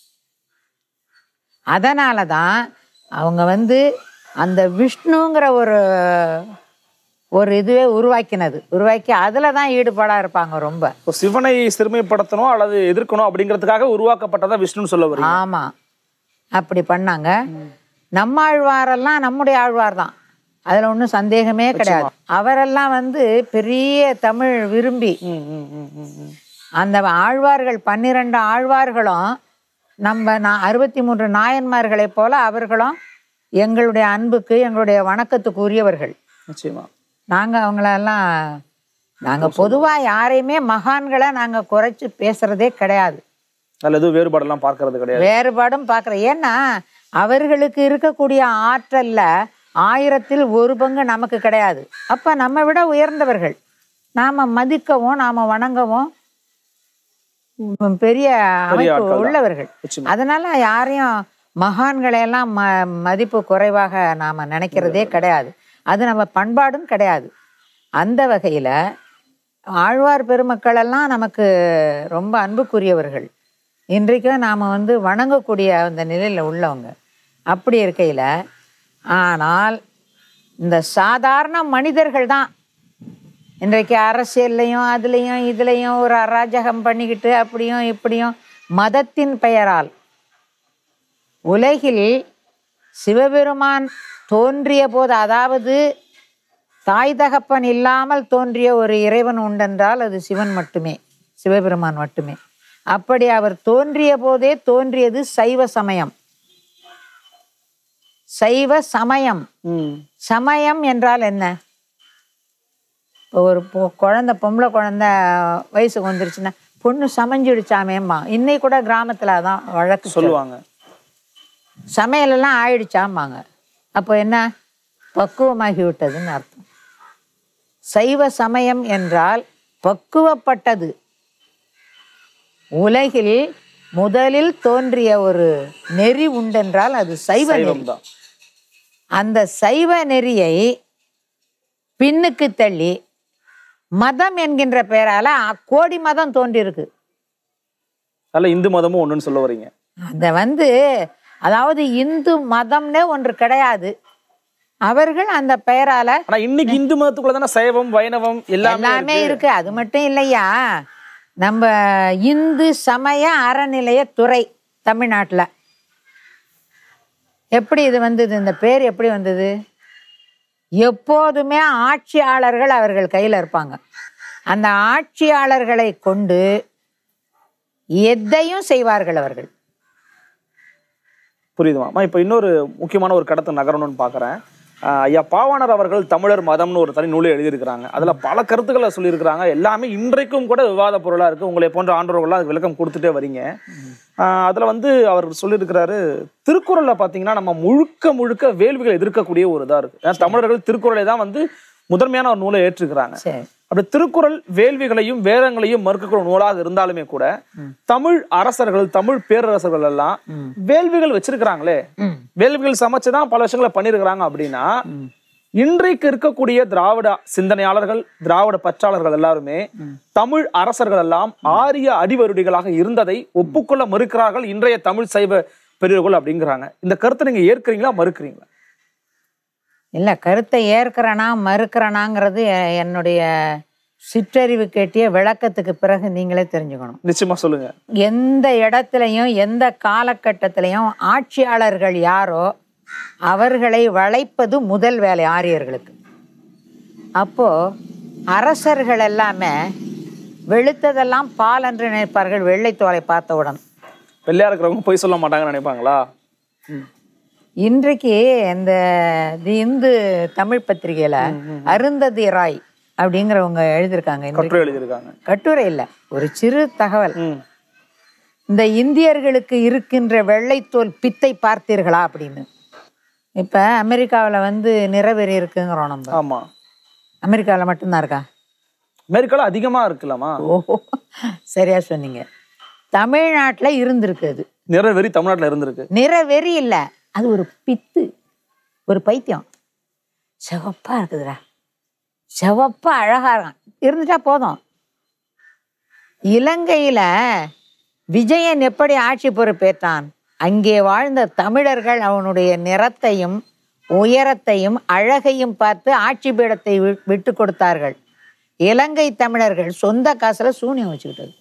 S2: அதனால தான் அவங்க வந்து அந்த விஷ்ணுங்கிற ஒரு ஒரு இதுவே உருவாக்கினது உருவாக்கி அதில் தான் ஈடுபாடாக இருப்பாங்க ரொம்ப
S3: இப்போ சிவனை சிறுமைப்படுத்தணும் அல்லது எதிர்க்கணும் அப்படிங்கிறதுக்காக உருவாக்கப்பட்டதா விஷ்ணுன்னு சொல்ல வரீங்க
S2: ஆமாம் அப்படி பண்ணாங்க நம்ம ஆழ்வாரெல்லாம் நம்முடைய ஆழ்வார் தான் அதில் ஒன்றும் சந்தேகமே கிடையாது அவரெல்லாம் வந்து பெரிய தமிழ் விரும்பி
S3: ம், ம், ம், ம், ம்.
S2: அந்த ஆழ்வார்கள் பன்னிரண்டு ஆழ்வார்களும் நம்ம நான் அறுபத்தி மூன்று நாயன்மார்களைப் போல அவர்களும் எங்களுடைய அன்புக்கு எங்களுடைய வணக்கத்துக்கு உரியவர்கள்
S3: நிச்சயமா
S2: நாங்கள் அவங்களெல்லாம் நாங்கள் பொதுவாக யாரையுமே மகான்களை நாங்கள் குறைச்சி பேசுறதே கிடையாது
S3: அதுல எதுவும் வேறுபாடெல்லாம் பார்க்கறது கிடையாது
S2: வேறுபாடும் பார்க்குறோம் ஏன்னா அவர்களுக்கு இருக்கக்கூடிய ஆற்றல்ல ஆயிரத்தில் ஒரு பங்கு நமக்கு கிடையாது அப்போ நம்ம விட உயர்ந்தவர்கள் நாம் மதிக்கவும் நாம் வணங்கவும் உம், பெரிய அமைப்பு
S3: ஆட்கள் தான்.
S2: உள்ளவர்கள்
S3: நிச்சயமா
S2: அதனால யாரையும் மகான்களை எல்லாம் ம மதிப்பு குறைவாக நாம் நினைக்கிறதே கிடையாது அது நம்ம பண்பாடும் கிடையாது அந்த வகையில் ஆழ்வார் பெருமக்கள் எல்லாம் நமக்கு ரொம்ப அன்புக்குரியவர்கள் இன்றைக்கும் நாம் வந்து வணங்கக்கூடிய அந்த நிலையில் உள்ளவங்க அப்படி இருக்கையில் ஆனால் இந்த சாதாரண மனிதர்கள் தான் இன்றைக்கு அரசியல்லையும் அதுலேயும் இதுலேயும் ஒரு அராஜகம் பண்ணிக்கிட்டு அப்படியும் இப்படியும் மதத்தின் பெயரால் உலகில் சிவபெருமான் தோன்றிய போது அதாவது தாய் தகப்பன் இல்லாமல் தோன்றிய ஒரு இறைவன் உண்டென்றால் அது சிவன் மட்டுமே சிவபெருமான் மட்டுமே அப்படி அவர் தோன்றிய போதே தோன்றியது சைவ சமயம் சைவ சமயம்
S3: ம்
S2: சமயம் என்றால் என்ன இப்போ ஒரு பொ- குழந்தை பொம்பளை குழந்தை வயசுக்கு வந்துருச்சுன்னா பொண்ணு சமைஞ்சிடுச்சாமேம்மா இன்னைக்கு கூட கிராமத்தில் அதான் வழக்கு
S3: சொல்லுவாங்க
S2: சமையலெல்லாம் ஆயிடுச்சாம்பாங்க அப்போ என்ன பக்குவமாகி விட்டதுன்னு அர்த்தம் சைவ சமயம் என்றால் பக்குவப்பட்டது உலகில் முதலில் தோன்றிய ஒரு நெறி உண்டென்றால் அது சைவ நெறி
S3: சைவம் தான்
S2: அந்த சைவ நெறியை பின்னுக்கு தள்ளி மதம் என்கின்ற பெயரால அ- கோடி மதம் தோன்றியிருக்கு
S3: அதில் இந்து மதமும் ஒண்ணுன்னு சொல்ல வரீங்க
S2: அதை வந்து அதாவது இந்து மதம்னே ஒன்று கிடையாது அவர்கள் அந்த பெயரால
S3: ஆனா இன்னைக்கு இந்து மதத்துக்குள்ள தானே சைவம் வைணவம் எல்லாமே
S2: எல்லாமே
S3: இருக்கு.
S2: இருக்கு அது மட்டும் இல்லையா நம்ம இந்து சமய அறநிலைய துறை தமிழ்நாட்டுல எப்படி இது வந்தது இந்த பேர் எப்படி வந்தது எப்போதுமே ஆட்சியாளர்கள் அவர்கள் கையில் இருப்பாங்க அந்த ஆட்சியாளர்களை கொண்டு எதையும் செய்வார்கள் அவர்கள்
S3: புரியுதுமா இப்போ இன்னொரு முக்கியமான ஒரு கடத்தை நகரணும்னு பார்க்குறேன் ஐயா பாவாணர் அவர்கள் தமிழர் மதம்னு ஒரு தனி நூலை எழுதியிருக்கிறாங்க அதுல பல கருத்துக்களை சொல்லியிருக்கிறாங்க எல்லாமே இன்றைக்கும் கூட விவாத பொருளா இருக்கு உங்களை போன்ற ஆண்டவர்கள்லாம் அதுக்கு விளக்கம் கொடுத்துட்டே வரீங்க ஆஹ் அதுல வந்து அவர் சொல்லியிருக்கிறாரு திருக்குறள்ல பாத்தீங்கன்னா நம்ம முழுக்க முழுக்க வேள்விகளை எதிர்க்கக்கூடிய ஒரு இதா இருக்கு ஏன்னா தமிழர்கள் திருக்குறளை தான் வந்து முதன்மையான ஒரு நூலை ஏற்றுக்கிறாங்க
S2: சரி
S3: அப்படி திருக்குறள் வேள்விகளையும் வேதங்களையும் மறுக்கக்கூடிய நூலாக இருந்தாலுமே கூட தமிழ் அரசர்கள் தமிழ் பேரரசர்கள் எல்லாம் வேள்விகள் வச்சிருக்கிறாங்களே
S2: ம்
S3: வேள்விகள் சமைச்சுதான் பல விஷயங்களை பண்ணியிருக்கிறாங்க அப்படின்னா இன்றைக்கு இருக்கக்கூடிய திராவிட சிந்தனையாளர்கள் திராவிட பற்றாளர்கள் எல்லாருமே தமிழ் அரசர்கள் எல்லாம் ஆரிய அடிவருடிகளாக இருந்ததை ஒப்புக்கொள்ள மறுக்கிறார்கள் இன்றைய தமிழ் சைவ பெரியவர்கள் அப்படிங்கிறாங்க இந்த கருத்தை நீங்க ஏற்கிறீங்களா மறுக்கிறீங்களா
S2: இல்லை கருத்தை ஏற்கிறனா மறுக்கிறனாங்கிறது எ- என்னுடைய சிற்றறிவு கேட்டிய விளக்கத்துக்கு பிறகு நீங்களே தெரிஞ்சுக்கணும்
S3: நிச்சயமா சொல்லுங்க
S2: எந்த இடத்துலையும் எந்த காலகட்டத்திலையும் ஆட்சியாளர்கள் யாரோ அவர்களை வளைப்பது முதல் வேலை ஆரியர்களுக்கு அப்போ அரசர்கள் எல்லாமே வெளுத்ததெல்லாம் பால் என்று நினைப்பார்கள் வெள்ளைத்தோலை பார்த்தவுடன்
S3: வெள்ளையா இருக்கிறவங்க போய் சொல்ல மாட்டாங்கன்னு நினைப்பாங்களா ம்.
S2: இன்றைக்கு இந்த தி இந்து தமிழ் பத்திரிகையில அருந்ததி ராய் அப்படிங்கிறவங்க எழுதியிருக்காங்க இன்றைக்கு
S3: கட்டுரை எழுதியிருக்காங்க
S2: கட்டுரை இல்லை ஒரு சிறு தகவல்
S3: ம்
S2: இந்த இந்தியர்களுக்கு இருக்கின்ற வெள்ளைத்தோல் பித்தை பார்த்தீர்களா அப்படின்னு இப்ப அமெரிக்காவுல வந்து நிறவெறி இருக்குங்கிறோம் நம்ம
S3: ஆமா
S2: அமெரிக்காவுல மட்டும்தான் இருக்கா
S3: அமெரிக்கால அதிகமா இருக்கலாமா
S2: ஓஹோ சரியா சொன்னீங்க தமிழ்நாட்டுல இருந்திருக்கு அது
S3: நிறவெறி தமிழ்நாட்டுல இருந்திருக்கு
S2: நிறவெறி இல்ல அது ஒரு பித்து ஒரு பைத்தியம் சிவப்பா இருக்குதுடா சிவப்பா அழகா இருக்கான் இருந்துட்டா போதும் இலங்கையில விஜயன் எப்படி ஆட்சி பொறுப்பேற்றான் அங்கே வாழ்ந்த தமிழர்கள் அவனுடைய நிறத்தையும் உயரத்தையும் அழகையும் பார்த்து ஆட்சி பீடத்தை வி- விட்டு கொடுத்தார்கள் இலங்கை தமிழர்கள் சொந்த காசுல சூனியம் வச்சுக்கிட்டது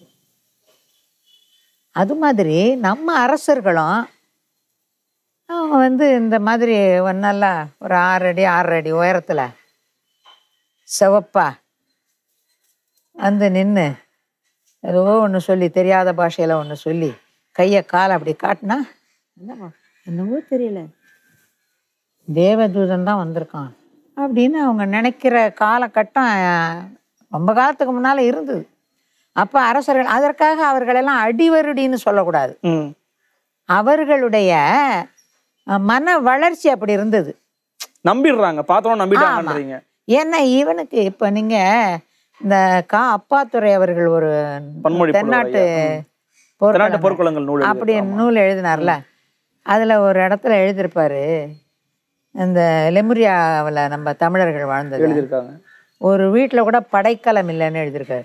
S2: அது மாதிரி நம்ம அரசர்களும் அவங்க வந்து இந்த மாதிரி ஒரு நல்லா ஒரு ஆறு அடி ஆறரை அடி உயரத்தில் சிவப்பா வந்து நின்று ஏதோ ஒன்று சொல்லி தெரியாத பாஷையில் ஒன்று சொல்லி கையை காலை அப்படி காட்டினா என்னவோ என்னவோ தெரியல தேவதூதன் தான் வந்திருக்கான் அப்படின்னு அவங்க நினைக்கிற காலகட்டம் ரொம்ப காலத்துக்கு முன்னால் இருந்தது அப்போ அரசர்கள் அதற்காக அவர்களெல்லாம் அடிவருடின்னு சொல்லக்கூடாது
S3: ம்
S2: அவர்களுடைய அஹ், மன வளர்ச்சி அப்படி இருந்தது
S3: நம்பிடுறாங்க பார்த்தோம் நம்பிட்டாங்கன்றீங்க
S2: ஏன்னா இவனுக்கு இப்போ நீங்க இந்த கா அப்பாத்துறை அவர்கள் ஒரு
S3: பன்மொழி
S2: தென்னாட்டு
S3: புலவர் தென்னாட்டு
S2: போர்க்களங்கள்
S3: போர்க்குளங்கள் நூல்
S2: அப்படி
S3: எழுதியிருக்காங்க.
S2: நூல் எழுதினார்ல அதுல ஒரு இடத்துல எழுதியிருப்பாரு இந்த லெமுரியாவில் நம்ம தமிழர்கள் வாழ்ந்தது
S3: எழுதியிருக்காங்க
S2: ஒரு வீட்ல கூட படைக்கலம் இல்லைன்னு எழுதியிருக்காரு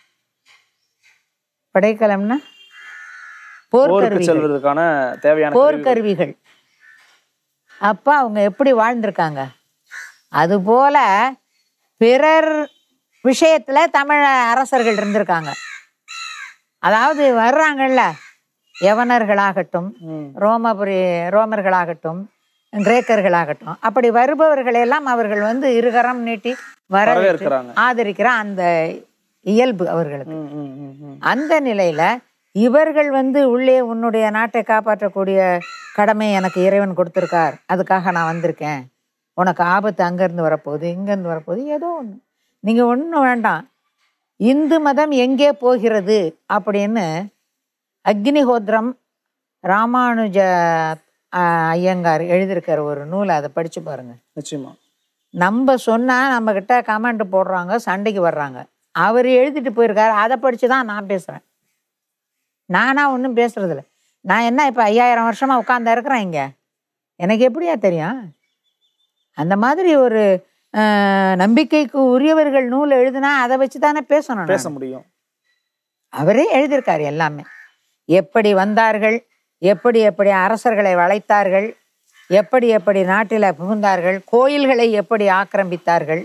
S2: படைக்கலம்னா
S3: போருக்கு
S2: போர்க்கருவிகள்
S3: செல்வதற்கான தேவையான கருவிகள்.
S2: போர்க்கருவிகள் அப்ப அவங்க எப்படி வாழ்ந்திருக்காங்க அதுபோல பிறர் விஷயத்துல தமிழ அரசர்கள் இருந்திருக்காங்க அதாவது வர்றாங்கல்ல யவனர்களாகட்டும்
S3: ம்.
S2: ரோமபுரி ரோமர்களாகட்டும் கிரேக்கர்களாகட்டும் அப்படி வருபவர்கள் எல்லாம் அவர்கள் வந்து இருகரம் நீட்டி வரவேற்று
S3: வரவேற்கிறாங்க.
S2: ஆதரிக்கிற அந்த இயல்பு அவர்களுக்கு
S3: ம், ம், ம், ம்.
S2: அந்த நிலையில இவர்கள் வந்து உள்ளே உன்னுடைய நாட்டை காப்பாற்றக்கூடிய கடமை எனக்கு இறைவன் கொடுத்திருக்கார் அதுக்காக நான் வந்திருக்கேன் உனக்கு ஆபத்து அங்கேருந்து வரப்போகுது இங்கேருந்து வரப்போகுது ஏதோ ஒன்று நீங்கள் ஒன்றும் வேண்டாம் இந்து மதம் எங்கே போகிறது அப்படின்னு அக்னிஹோத்திரம் ராமானுஜ ஆஹ், ஐயங்கார் எழுதியிருக்கிற ஒரு நூலை அதை படிச்சு பாருங்க
S3: நிச்சயமா
S2: நம்ம சொன்னா நம்ம கிட்ட கமெண்ட் போடுறாங்க சண்டைக்கு வர்றாங்க அவர் எழுதிட்டு போயிருக்காரு அதை படிச்சு தான் நான் பேசுறேன் நானா ஒன்றும் பேசுறதில்ல நான் என்ன இப்போ ஐயாயிரம் வருஷமா உட்கார்ந்தா இருக்கிறேன் இங்க எனக்கு எப்படியா தெரியும் அந்த மாதிரி ஒரு ஆஹ், நம்பிக்கைக்கு உரியவர்கள் நூல் எழுதுனா அதை வச்சு தானே பேசணும் நான்.
S3: பேச முடியும்
S2: அவரே எழுதியிருக்காரு எல்லாமே எப்படி வந்தார்கள் எப்படி எப்படி அரசர்களை வளைத்தார்கள் எப்படி எப்படி நாட்டில் புகுந்தார்கள் கோயில்களை எப்படி ஆக்கிரமித்தார்கள்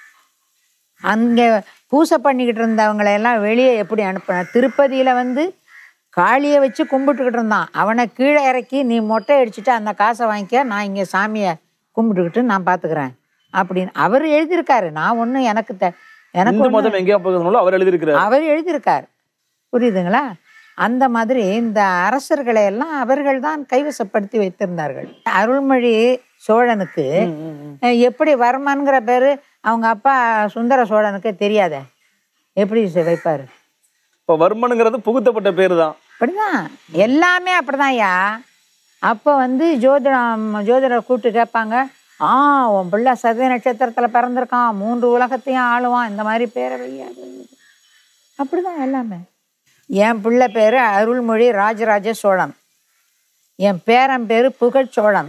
S2: அங்கே பூசை பண்ணிக்கிட்டு இருந்தவங்களை எல்லாம் வெளியே எப்படி அனுப்பின திருப்பதியில வந்து காளியை வச்சு கும்பிட்டுக்கிட்டு இருந்தான் அவனை கீழே இறக்கி நீ மொட்டை அடிச்சுட்டு அந்த காசை வாங்கிக்க நான் இங்கே சாமியை கும்பிட்டுக்கிட்டு நான் பார்த்துக்கிறேன் அப்படின்னு அவர் எழுதியிருக்காரு நான் ஒன்றும் எனக்கு த எனக்கு
S3: இந்து
S2: ஒண்ணும்
S3: மதம் எங்கேயா போகுதுன்னு அவர் எழுதியிருக்கிறார்
S2: அவர் எழுதியிருக்கார் புரியுதுங்களா அந்த மாதிரி இந்த அரசர்களை எல்லாம் அவர்கள் தான் கைவசப்படுத்தி வைத்திருந்தார்கள் அருள்மொழி சோழனுக்கு அஹ், எப்படி வர்மன்கிற பேரு அவங்க அப்பா சுந்தர சோழனுக்கு தெரியாதே எப்படி செ- வைப்பாரு
S3: இப்ப வர்மனுங்கிறது புகுத்தப்பட்ட பேரு தான்
S2: அப்படிதான் எல்லாமே அப்படிதான்யா அப்போ வந்து ஜோதிடம் ஜோதிடர் கூப்பிட்டு கேட்பாங்க ஆ உன் பிள்ளை சதய நட்சத்திரத்துல பிறந்திருக்கான் மூன்று உலகத்தையும் ஆளுவான் இந்த மாதிரி பேரை வையாது அப்படிதான் எல்லாமே என் பிள்ளை பேரு அருள்மொழி ராஜராஜ சோழன் என் பேரன் பேரு புகழ்ச்சோழன்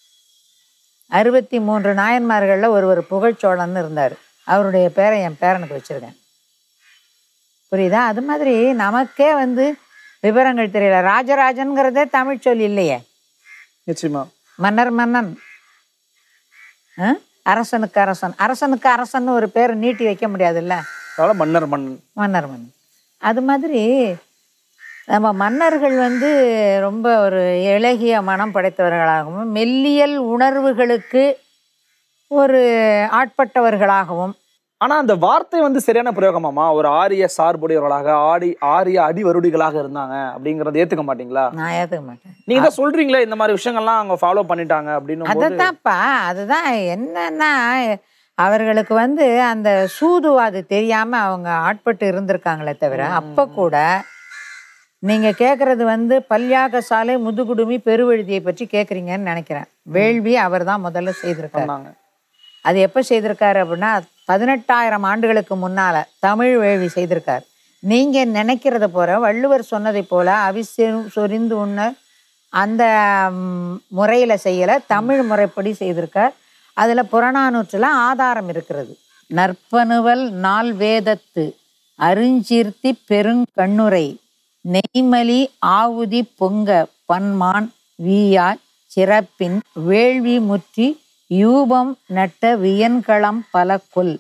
S2: அறுபத்தி மூன்று நாயன்மார்களில் ஒருவர் புகழ்ச்சோழன் இருந்தார் அவருடைய பேரை என் பேரனுக்கு வச்சிருக்கேன் புரியுதா அது மாதிரி நமக்கே வந்து விவரங்கள் தெரியல ராஜராஜன்கிறதே தமிழ் சொல் இல்லையே
S3: நிச்சயமா
S2: மன்னர் மன்னன் ஆ? அரசனுக்கு அரசன் அரசனுக்கு அரசன் ஒரு பேரை நீட்டி வைக்க முடியாதுல்ல
S3: அதனால மன்னர் மன்னன்
S2: மன்னர் மன்னன் அது மாதிரி நம்ம மன்னர்கள் வந்து ரொம்ப ஒரு இளகிய மனம் படைத்தவர்களாகவும் மெல்லியல் உணர்வுகளுக்கு ஒரு ஆட்பட்டவர்களாகவும்
S3: ஆனா அந்த வார்த்தை வந்து சரியான பிரயோகமாமா ஒரு ஆரிய சார்புடையவர்களாக ஆடி ஆரிய அடிவருடிகளாக இருந்தாங்க அப்படிங்கறத ஏத்துக்க மாட்டீங்களா
S2: நான் ஏற்றுக்க மாட்டேன்
S3: நீங்க தான் சொல்றீங்களே இந்த மாதிரி விஷயங்கள்லாம் அவங்க ஃபாலோ பண்ணிட்டாங்க அப்படின்னு போது
S2: அதைத்தான்ப்பா அதுதான் என்னன்னா அவர்களுக்கு வந்து அந்த சூதுவாது தெரியாம அவங்க ஆட்பட்டு இருந்திருக்காங்களே தவிர அப்ப கூட நீங்க கேக்குறது வந்து பல்யாக சாலை முதுகுடுமி பெருவழுதியை பற்றி கேக்குறீங்கன்னு நினைக்கிறேன் வேள்வி அவர் தான் முதல்ல செய்திருக்காரு
S3: சொன்னாங்க
S2: அது எப்போ செய்திருக்காரு அப்படின்னா பதினெட்டாயிரம் ஆண்டுகளுக்கு முன்னால தமிழ் வேள்வி செய்திருக்கார் நீங்க நினைக்கிறத போல வள்ளுவர் சொன்னதை போல அவிசு சொரிந்து உண்ண அந்த ம், முறையில செய்யல தமிழ் முறைப்படி செய்திருக்கார் அதுல புறநானூற்றுல ஆதாரம் இருக்கிறது நற்பனுவல் நாள் வேதத்து அருஞ்சீர்த்தி பெருங்கண்ணுரை நெய்மலி ஆவுதி பொங்க பன்மான் வீயாய் சிறப்பின் வேள்வி முற்றி யூபம் நட்ட வியன்களம் பல கொல்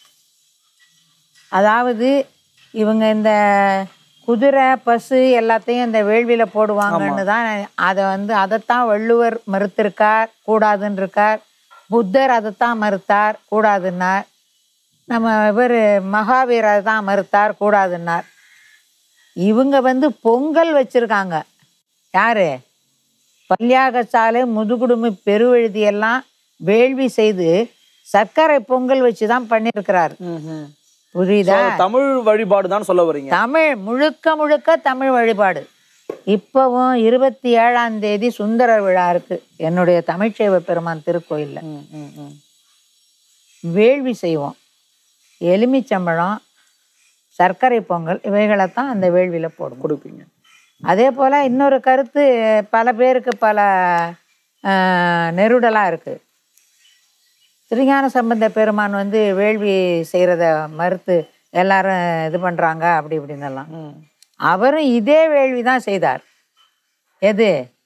S2: அதாவது இவங்க இந்த குதிரை பசு எல்லாத்தையும் இந்த வேள்வியில போடுவாங்கன்னு தான் அதை வந்து அதைத்தான் வள்ளுவர் மறுத்திருக்கார் கூடாதுன்னு இருக்கார் புத்தர் அதைத்தான் மறுத்தார் கூடாதுன்னார் நம்ம இவர் மகாவீர் அதை தான் மறுத்தார் கூடாதுன்னார் இவங்க வந்து பொங்கல் வச்சிருக்காங்க யாரு பல்யாகச்சாலை முதுகுடுமி பெருவெழுதி எல்லாம் வேள்வி செய்து சர்க்கரை பொங்கல் வச்சு தான் பண்ணியிருக்கிறார் புரியுதா
S3: So, தமிழ் வழிபாடு தான் சொல்ல வரீங்க
S2: தமிழ் முழுக்க முழுக்க தமிழ் வழிபாடு இப்பவும் இருபத்தி ஏழாம் தேதி சுந்தரர் விழா இருக்கு என்னுடைய தமிழ்ச்செய்வ பெருமான் திருக்கோயில்ல
S3: ம், ம், ம்.
S2: வேள்வி செய்வோம் எலுமிச்சம்பழம் சர்க்கரை பொங்கல் இவைகளைத்தான் அந்த வேள்வியில போடுவோம்
S3: கொடுப்பீங்க
S2: அதே போல இன்னொரு கருத்து பல பேருக்கு பல ஆஹ், நெருடலா இருக்கு திருஞான சம்பந்த பெருமான் வந்து வேள்வி செய்யறத மறுத்து எல்லாரும் இது பண்றாங்க அப்படி இப்படின்னு எல்லாம்
S3: ம்.
S2: அவரும் இதே வேள்வி தான் செய்தார் எது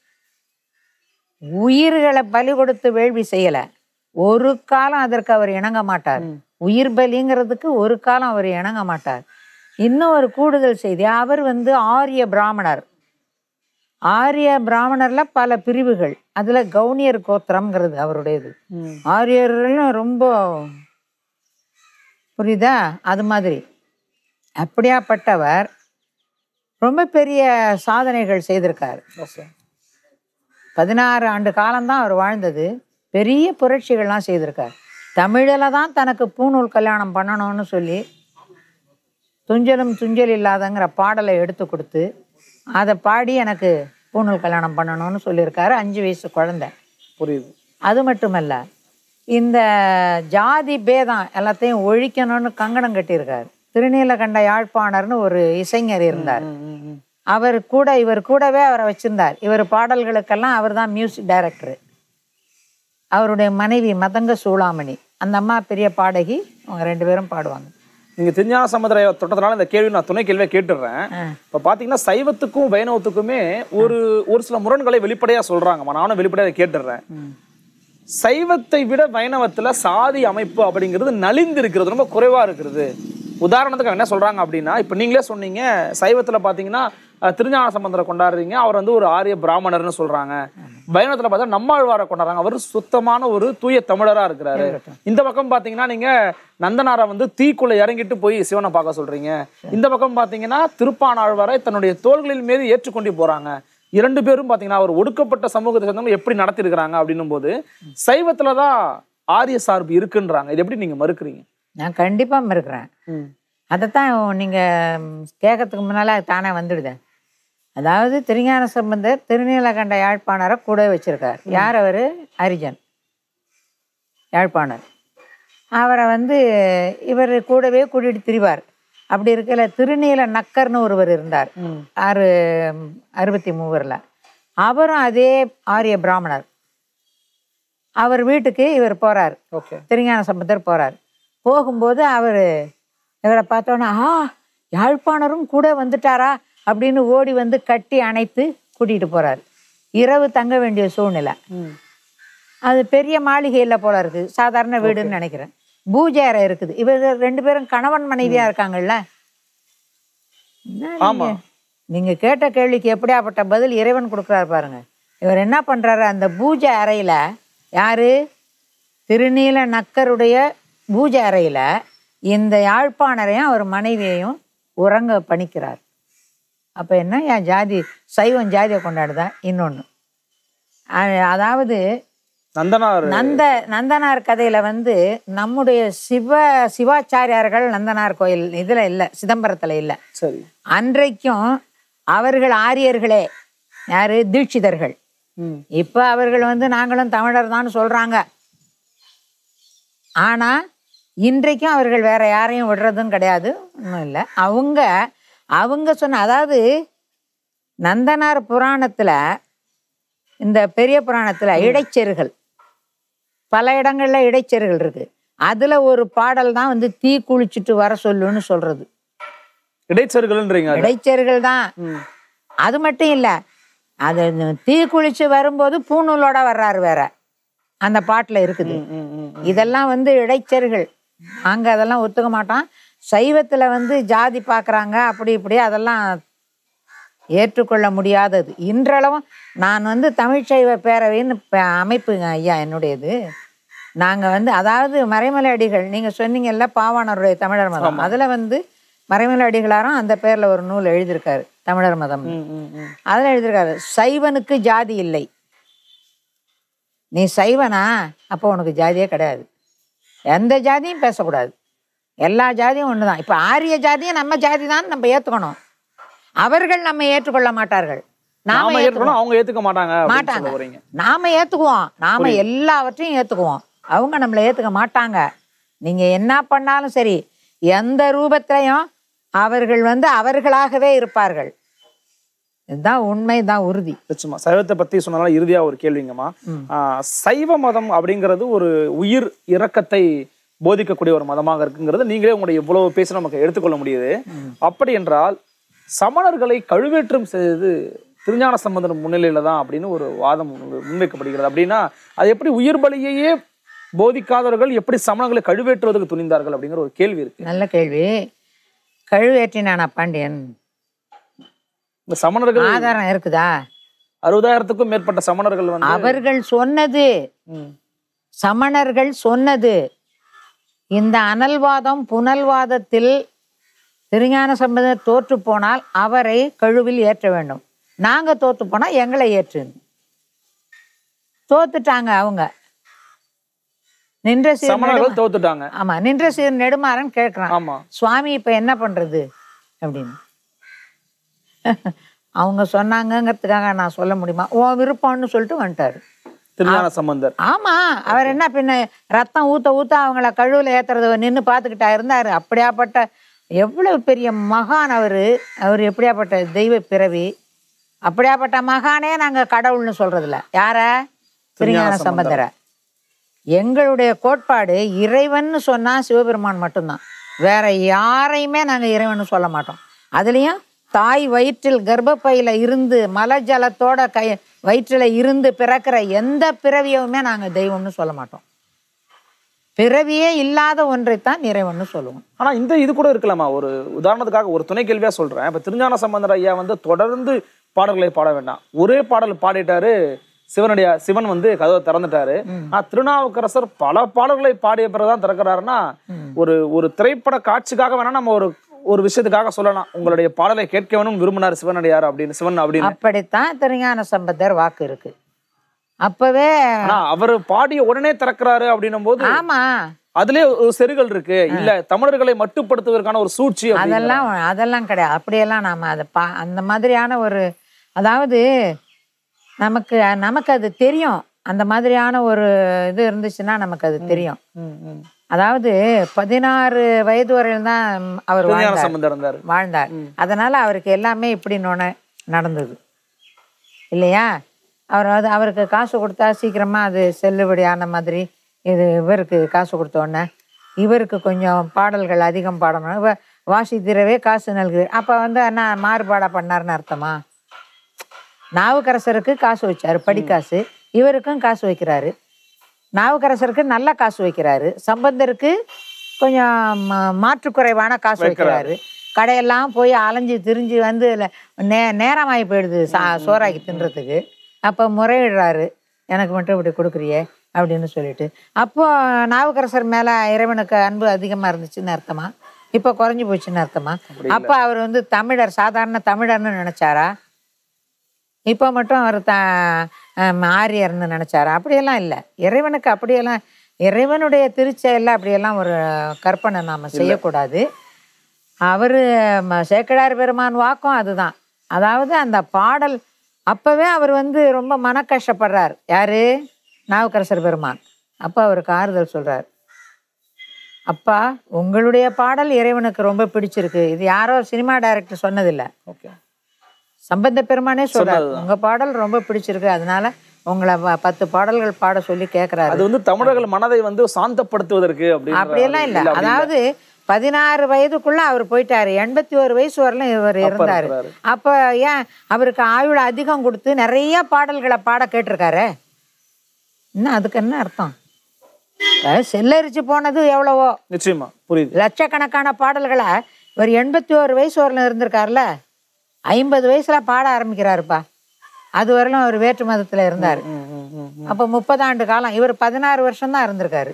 S2: உயிர்களை பலி கொடுத்து வேள்வி செய்யல ஒரு காலம் அதற்கு அவர் இணங்க மாட்டார் உயிர் பலிங்கிறதுக்கு ஒரு காலம் அவர் இணங்க மாட்டார் இன்னும் ஒரு கூடுதல் செய்தி அவர் வந்து ஆரிய பிராமணர் ஆரிய பிராமணர்ல பல பிரிவுகள் அதுல கவுனியர் கோத்திரம்ங்கிறது அவருடையது
S3: ம்.
S2: ஆரியர்களும் ரொம்ப புரியுதா அது மாதிரி அப்படியாப்பட்டவர் ரொம்ப பெரிய சாதனைகள் செய்திருக்காரு
S3: Okay.
S2: பதினாறு ஆண்டு காலம்தான் அவர் வாழ்ந்தது பெரிய புரட்சிகள்லாம் செய்திருக்கார் தமிழில் தான் தனக்கு பூநூல் கல்யாணம் பண்ணணும்னு சொல்லி துஞ்சலும் துஞ்சல் இல்லாதங்கிற பாடலை எடுத்து கொடுத்து அதை பாடி எனக்கு பூநூல் கல்யாணம் பண்ணணும்னு சொல்லியிருக்காரு அஞ்சு வயசு குழந்தை
S3: புரியுது
S2: அது மட்டுமல்ல இந்த ஜாதி பேதம் எல்லாத்தையும் ஒழிக்கணும்னு கங்கணம் கட்டியிருக்காரு திருநீலகண்ட யாழ்ப்பாணர்னு ஒரு இசைஞர் இருந்தார்
S3: ம், ம், ம்.
S2: அவர் கூட இவர் கூடவே அவரை வச்சிருந்தார் இவர் பாடல்களுக்கெல்லாம் அவர் தான் மியூசிக் டைரக்டர் அவருடைய மனைவி மதங்க சூளாமணி அந்த அம்மா பெரிய பாடகி அவங்க ரெண்டு பேரும் பாடுவாங்க
S3: நீங்க திருஞான சமுதிர தொட்டதுனால இந்த கேள்வி நான் துணை கேள்வியா கேட்டுடுறேன்
S2: ஆ.
S3: இப்ப பாத்தீங்கன்னா சைவத்துக்கும் வைணவத்துக்குமே ஒரு ஒரு சில முரண்களை வெளிப்படையா சொல்றாங்கம்மா நானும் வெளிப்படையா அதை கேட்டுடுறேன் சைவத்தை விட வைணவத்துல சாதி அமைப்பு அப்படிங்கிறது நலிந்து இருக்கிறது ரொம்ப குறைவா இருக்கிறது உதாரணத்துக்கு அவங்க என்ன சொல்றாங்க அப்படின்னா இப்ப நீங்களே சொன்னீங்க சைவத்துல பாத்தீங்கன்னா அஹ், திருஞான சம்பந்தரை கொண்டாடுறீங்க அவர் வந்து ஒரு ஆரிய பிராமணர்னு சொல்றாங்க வைணவத்துல பார்த்தா நம்மாழ்வாரை கொண்டாடுறாங்க அவர் சுத்தமான ஒரு தூய தமிழரா இருக்கிறாரு இந்த பக்கம் பாத்தீங்கன்னா நீங்க நந்தனாரை வந்து தீக்குள்ள இறங்கிட்டு போய் சிவனை பார்க்க சொல்றீங்க இந்த பக்கம் பாத்தீங்கன்னா திருப்பானாழ்வாரை தன்னுடைய தோள்களில் மீது ஏற்றுக்கொண்டு போறாங்க இரண்டு பேரும் பாத்தீங்கன்னா அவர் ஒடுக்கப்பட்ட சமூகத்தை சேர்ந்தவங்க எப்படி நடத்திருக்கிறாங்க அப்படின்னும் போது சைவத்துலதான் ஆரிய சார்பு இருக்குன்றாங்க இது எப்படி நீங்க மறுக்கிறீங்க
S2: நான் கண்டிப்பாக இருக்கிறேன் அதைத்தான் நீங்கள் கேட்கறதுக்கு முன்னால் அது தானே வந்துடுது அதாவது திருஞான சம்பந்தர் திருநீலகண்ட யாழ்ப்பாணரை கூட வச்சிருக்கார் யார் அவர் ஹரிஜன் யாழ்ப்பாணர் அவரை வந்து இவர் கூடவே கூட்டிட்டு திரிவார் அப்படி இருக்கல திருநீல நக்கர்னு ஒருவர் இருந்தார் ஆறு அறுபத்தி மூவரில் அவரும் அதே ஆரிய பிராமணர் அவர் வீட்டுக்கு இவர் போறார்
S3: ஓகே
S2: திருஞான சம்பந்தர் போறார் போகும்போது அவர் இவரை பார்த்தோன்னே ஆ யாழ்ப்பாணரும் கூட வந்துட்டாரா அப்படின்னு ஓடி வந்து கட்டி அணைத்து கூட்டிட்டு போறார் இரவு தங்க வேண்டிய சூழ்நிலை அது பெரிய மாளிகையில் போல இருக்கு சாதாரண வீடுன்னு நினைக்கிறேன் பூஜை அறை இருக்குது இவங்க ரெண்டு பேரும் கணவன் மனைவியா இருக்காங்கல்ல என்ன
S3: ஆமா.
S2: நீங்க- நீங்க கேட்ட கேள்விக்கு எப்படியாப்பட்ட பதில் இறைவன் கொடுக்குறாரு பாருங்க இவர் என்ன பண்றாரு அந்த பூஜை அறையில யாரு திருநீல நக்கருடைய பூஜை அறையில இந்த யாழ்ப்பாணரையும் அவர் மனைவியையும் உறங்க பணிக்கிறார் அப்ப என்ன என் ஜாதி சைவம் ஜாதியை கொண்டாடுதா இன்னொன்னு அ- அதாவது
S3: நந்தனார்
S2: நந்த நந்தனார் கதையில வந்து நம்முடைய சிவ சிவாச்சாரியார்கள் நந்தனார் கோயில் இதுல இல்ல சிதம்பரத்துல இல்ல
S3: சரி
S2: அன்றைக்கும் அவர்கள் ஆரியர்களே யாரு தீட்சிதர்கள்
S3: ம்
S2: இப்ப அவர்கள் வந்து நாங்களும் தமிழர் தான் சொல்றாங்க ஆனா இன்றைக்கும் அவர்கள் வேற யாரையும் விடுறதும் கிடையாது ஒன்றும் இல்லை அவங்க அவங்க சொன்ன அதாவது நந்தனார் புராணத்துல இந்த பெரிய புராணத்துல இடைச்செருகள் பல இடங்கள்ல இடைச்செருகள் இருக்கு அதுல ஒரு பாடல் தான் வந்து தீ குளிச்சுட்டு வர சொல்லுன்னு சொல்றது
S3: இடைச்சர்கள்ன்றீங்க அது.
S2: இடைச்செருகள் தான்
S3: ம்.
S2: அது மட்டும் இல்ல அது இந்த தீ குளிச்சு வரும்போது பூநூலோட வர்றாரு வேற அந்த பாட்டுல இருக்குது
S3: ம், ம், ம்.
S2: இதெல்லாம் வந்து இடைச்சர்கள் நாங்க அதெல்லாம் ஒத்துக்க மாட்டோம் சைவத்துல வந்து ஜாதி பார்க்கறாங்க அப்படி இப்படி அதெல்லாம் ஏற்றுக்கொள்ள முடியாதது இன்றளவும் நான் வந்து தமிழ்ச்சைவ பேரவைன்னு ப- அமைப்புங்க ஐயா என்னுடையது நாங்க வந்து அதாவது மறைமலை அடிகள் நீங்க சொன்னீங்கல்ல பாவாணருடைய தமிழர் மதம் அதுல வந்து மறைமலை அடிகளாரும் அந்த பேர்ல ஒரு நூல் எழுதியிருக்காரு தமிழர் மதம்
S3: ம், ம், ம்.
S2: அதுல எழுதியிருக்காரு சைவனுக்கு ஜாதி இல்லை நீ சைவனா அப்போ உனக்கு ஜாதியே கிடையாது எந்த ஜாதியும் பேசக்கூடாது எல்லா ஜாதியும் ஒண்ணுதான் இப்ப ஆரிய ஜாதியும் நம்ம ஜாதி தான் நம்ம ஏத்துக்கணும் அவர்கள் நம்ம ஏற்றுக்கொள்ள மாட்டார்கள் நாம
S3: நாம
S2: ஏத்துக்குவோம்
S3: ஏற்கனவே அவங்க ஏத்துக்க மாட்டாங்க அப்படின்னு
S2: மாட்டாங்க.
S3: சொல்ல வரீங்க
S2: நாம ஏத்துக்குவோம் நாம எல்லாவற்றையும் ஏத்துக்குவோம் அவங்க நம்மளை ஏத்துக்க மாட்டாங்க நீங்க என்ன பண்ணாலும் சரி எந்த ரூபத்திலையும் அவர்கள் வந்து அவர்களாகவே இருப்பார்கள் இதுதான் உண்மை தான் உறுதி
S3: நிச்சயமா சைவத்தை பத்தி சொன்னால இறுதியா ஒரு கேள்விங்கம்மா ஆஹ் சைவ மதம் அப்படிங்கிறது ஒரு உயிர் இரக்கத்தை போதிக்கக்கூடிய ஒரு மதமாக இருக்குங்கிறது நீங்களே உங்களுடைய இவ்வளவு பேசி நமக்கு எடுத்துக்கொள்ள முடியுது அப்படி என்றால் சமணர்களை கழுவேற்றம் செய்தது திருஞான சம்பந்தர் முன்னிலையில தான் அப்படின்னு ஒரு வாதம் முன் முன்வைக்கப்படுகிறது அப்படின்னா அது எப்படி உயிர் பலியையே போதிக்காதவர்கள் எப்படி சமணர்களை கழுவேற்றுவதற்கு துணிந்தார்கள் அப்படிங்கிற ஒரு கேள்வி இருக்கு
S2: நல்ல கேள்வி கழுவேற்றினானா பாண்டியன்
S3: இந்த சமணர்கள்
S2: ஆதாரம் இருக்குதா
S3: அறுபதாயிரத்துக்கும் மேற்பட்ட சமணர்கள் வந்து
S2: அவர்கள் சொன்னது
S3: ம்,
S2: சமணர்கள் சொன்னது இந்த அனல்வாதம் புனல்வாதத்தில் திருஞான சம்பந்தர் தோற்று போனால் அவரை கழுவில் ஏற்ற வேண்டும் நாங்க தோத்து போனா எங்களை ஏற்று தோத்துட்டாங்க அவங்க நின்ற சீர் நெடுமா-
S3: சமணர்கள் தோத்துட்டாங்க
S2: ஆமா நின்ற சீர் நெடுமாறன் கேட்கிறான்
S3: ஆமா
S2: சுவாமி இப்ப என்ன பண்றது அப்படின்னு அவங்க சொன்னாங்கங்கிறதுக்காக நான் சொல்ல முடியுமா உன் விருப்பம்னு சொல்லிட்டு வந்துட்டாரு
S3: திருஞான சம்பந்தர்
S2: ஆமா அவர் என்ன பின்ன ரத்தம் ஊத்த ஊத்த அவங்கள கழுவுல ஏத்துறத நின்னு பார்த்துக்கிட்டா இருந்தாரு அப்படியாப்பட்ட எவ்வளவு பெரிய மகான் அவரு அவர் எப்படியாப்பட்ட தெய்வ பிறவி அப்படியாப்பட்ட மகானே நாங்க கடவுள்னு சொல்றதில்ல யார திருஞான சம்பந்தரை எங்களுடைய கோட்பாடு இறைவன்னு சொன்னா சிவபெருமான் மட்டும்தான் வேற யாரையுமே நாங்க இறைவன்னு சொல்ல மாட்டோம் அதுலயும் தாய் வயிற்றில் கர்ப்பப்பையில இருந்து மலஜலத்தோட கை வயிற்றில இருந்து பிறக்கிற எந்த பிறவியுமே நாங்க தெய்வம்னு சொல்ல மாட்டோம் பிறவியே இல்லாத ஒன்றைத்தான் இறைவன்னு சொல்லுவோம்
S3: ஆனா இந்த இது கூட இருக்கலாமா ஒரு உதாரணத்துக்காக ஒரு துணை கேள்வியா சொல்றேன் இப்ப திருஞான சம்பந்தர் ஐயா வந்து தொடர்ந்து பாடல்களை பாட வேண்டாம் ஒரே பாடல் பாடிட்டாரு சிவனுடைய சிவன் வந்து கதவை திறந்துட்டாரு ஆனா திருநாவுக்கரசர் பல பாடல்களை பாடிய பிறகுதான் திறக்கிறாருன்னா ஒரு ஒரு திரைப்பட காட்சிக்காக வேணா நம்ம ஒரு ஒரு விஷயத்துக்காக சொல்லலாம் உங்களுடைய பாடலை கேட்க வேணும் விரும்பினார் சிவனடியார் அப்படின்னு சிவன் அப்படின்னு
S2: அப்படித்தான் திருஞான சம்பந்தர் வாக்கு இருக்கு அப்பவே
S3: ஆனா அவர் பாடிய உடனே திறக்கிறாரு அப்படின்னும் போது
S2: ஆமா
S3: அதுலயே ஒரு செருகள் இருக்கு இல்ல தமிழர்களை மட்டுப்படுத்துவதற்கான ஒரு சூழ்ச்சி அப்படிங்கிற-
S2: அதெல்லாம் அதெல்லாம் கிடையாது அப்படியெல்லாம் நாம அதை பா அந்த மாதிரியான ஒரு அதாவது நமக்கு நமக்கு அது தெரியும் அந்த மாதிரியான ஒரு இது இருந்துச்சுன்னா நமக்கு அது தெரியும்
S3: ம், ம்.
S2: அதாவது பதினாறு வயது வரையில் தான் அவர்
S3: திருஞான
S2: வாழ்ந்தார்
S3: சம்பந்தர் இருந்தாரு
S2: வாழ்ந்தார் அதனால அவருக்கு எல்லாமே இப்படி நோன நடந்தது இல்லையா அவர் அது அவருக்கு காசு கொடுத்தா சீக்கிரமா அது செல்லுபடியான மாதிரி இது இவருக்கு காசு கொடுத்த உடனே இவருக்கு கொஞ்சம் பாடல்கள் அதிகம் பாடணும் இவ வாசித்திரவே காசு நல்குது அப்ப வந்து என்ன மாறுபாடா பண்ணாருன்னு அர்த்தமா நாவுக்கரசருக்கு காசு வச்சாரு படிக்காசு இவருக்கும் காசு வைக்கிறாரு நாவுக்கரசருக்கு நல்ல காசு வைக்கிறாரு சம்பந்தருக்கு கொஞ்சம் ம- மாற்றுக்குறைவான காசு வைக்கிறாரு கடையெல்லாம் போய் அலைஞ்சு திரிஞ்சு வந்து ல- நே நேரமாகி போயிடுது சா சோறாக்கி தின்றதுக்கு அப்போ முறையிடுறாரு எனக்கு மட்டும் இப்படி கொடுக்குறியே அப்படின்னு சொல்லிட்டு அப்போ நாவுக்கரசர் மேலே இறைவனுக்கு அன்பு அதிகமாக இருந்துச்சுன்னு அர்த்தமா இப்போ குறைஞ்சி போச்சுன்னு அர்த்தமா அப்போ அவர் வந்து தமிழர் சாதாரண தமிழர்னு நினச்சாரா இப்போ மட்டும் அவர் த ஆம், ஆரியர்னு நினச்சாரா அப்படியெல்லாம் இல்லை இறைவனுக்கு அப்படியெல்லாம் இறைவனுடைய திருச்செயலில் அப்படியெல்லாம் ஒரு கற்பனை நாம் செய்யக்கூடாது அவர் சேக்கடார் பெருமான் வாக்கும் அதுதான் அதாவது அந்த பாடல் அப்போவே அவர் வந்து ரொம்ப மன கஷ்டப்படுறார் யாரு நாவுக்கரசர் பெருமான் அப்போ அவருக்கு ஆறுதல் சொல்றார் அப்பா உங்களுடைய பாடல் இறைவனுக்கு ரொம்ப பிடிச்சிருக்கு இது யாரோ சினிமா டைரக்டர் சொன்னதில்லை
S3: ஓகே
S2: சம்பந்த பெருமானே சொல்றாரு உங்க பாடல் ரொம்ப பிடிச்சிருக்கு அதனால உங்களை ப- பத்து பாடல்கள் பாட சொல்லி கேட்கறாரு
S3: அது வந்து தமிழர்கள் மனதை வந்து சாந்தப்படுத்துவதற்கு அப்படின்னு
S2: அப்படியெல்லாம் இல்ல அதாவது பதினாறு வயதுக்குள்ள அவர் போயிட்டாரு எண்பத்தி ஒரு வயசு வரலும் இவர் இருந்தாரு
S3: இருக்கிறாரு.
S2: அப்ப ஏன் அவருக்கு ஆயுள் அதிகம் கொடுத்து நிறைய பாடல்களை பாட கேட்டிருக்காரு இன்னும் அதுக்கு என்ன அர்த்தம் அஹ் செல்லரிச்சு போனது எவ்வளவோ
S3: நிச்சயமா புரியுது
S2: லட்சக்கணக்கான பாடல்களை இவர் எண்பத்தி ஒரு வயசு வரலும் இருந்திருக்காருல்ல ஐம்பது வயசுல பாட ஆரம்பிக்கிறாருப்பா அது வரலும் அவர் வேற்று மதத்துல இருந்தார்
S3: ம், ம், ம், ம்.
S2: அப்போ முப்பது ஆண்டு காலம் இவர் பதினாறு வருஷம் தான் இருந்திருக்காரு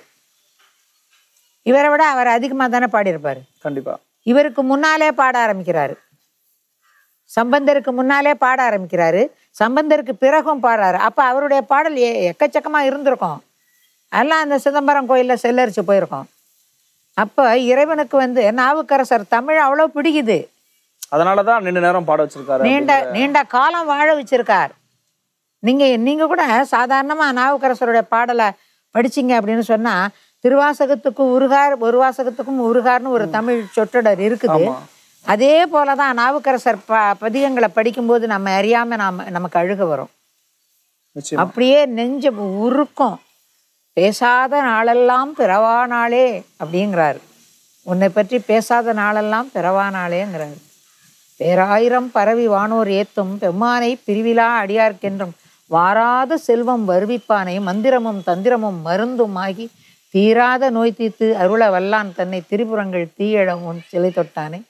S2: இவரை விட அவர் அதிகமாக தானே பாடியிருப்பாரு
S3: கண்டிப்பா
S2: இவருக்கு முன்னாலே பாட ஆரம்பிக்கிறாரு சம்பந்தருக்கு முன்னாலே பாட ஆரம்பிக்கிறாரு சம்பந்தருக்கு பிறகும் பாடுறாரு அப்போ அவருடைய பாடல் எ எக்கச்சக்கமாக இருந்திருக்கும் எல்லாம் அந்த சிதம்பரம் கோயிலில் செல்லரிச்சு போயிருக்கோம் அப்போ இறைவனுக்கு வந்து நாவுக்கரசர் தமிழ் அவ்வளோ பிடிக்குது
S3: அதனாலதான் நின்று நேரம் பாட வச்சிருக்காரு
S2: நீண்ட நீண்ட காலம் வாழ வச்சிருக்கார் நீங்க நீங்க கூட சாதாரணமா நாவுக்கரசருடைய பாடலை படிச்சீங்க அப்படின்னு சொன்னா திருவாசகத்துக்கும் உருகார் ஒரு வாசகத்துக்கும் உருகார்னு ஒரு தமிழ் சொற்றொடர் இருக்குது
S3: ஆமா.
S2: அதே போலதான் நாவுக்கரசர் ப பதிகங்களை படிக்கும்போது நம்ம அறியாம நாம நமக்கு அழுக வரும்
S3: நிச்சயமா
S2: அப்படியே நெஞ்ச உருக்கும் பேசாத நாளெல்லாம் பிறவா நாளே அப்படிங்கிறாரு உன்னை பற்றி பேசாத நாளெல்லாம் பிறவா நாளேங்கிறாரு பேராயிரம் பரவி வானோர் ஏத்தும் பெம்மானை பிரிவிலா அடியார்க்கென்றும் வாராத செல்வம் வருவிப்பானை மந்திரமும் தந்திரமும் மருந்தும் ஆகி தீராத நோய் தீர்த்து அருள வல்லான் தன்னை திரிபுரங்கள் தீயழம் உன் சிலை தொட்டானே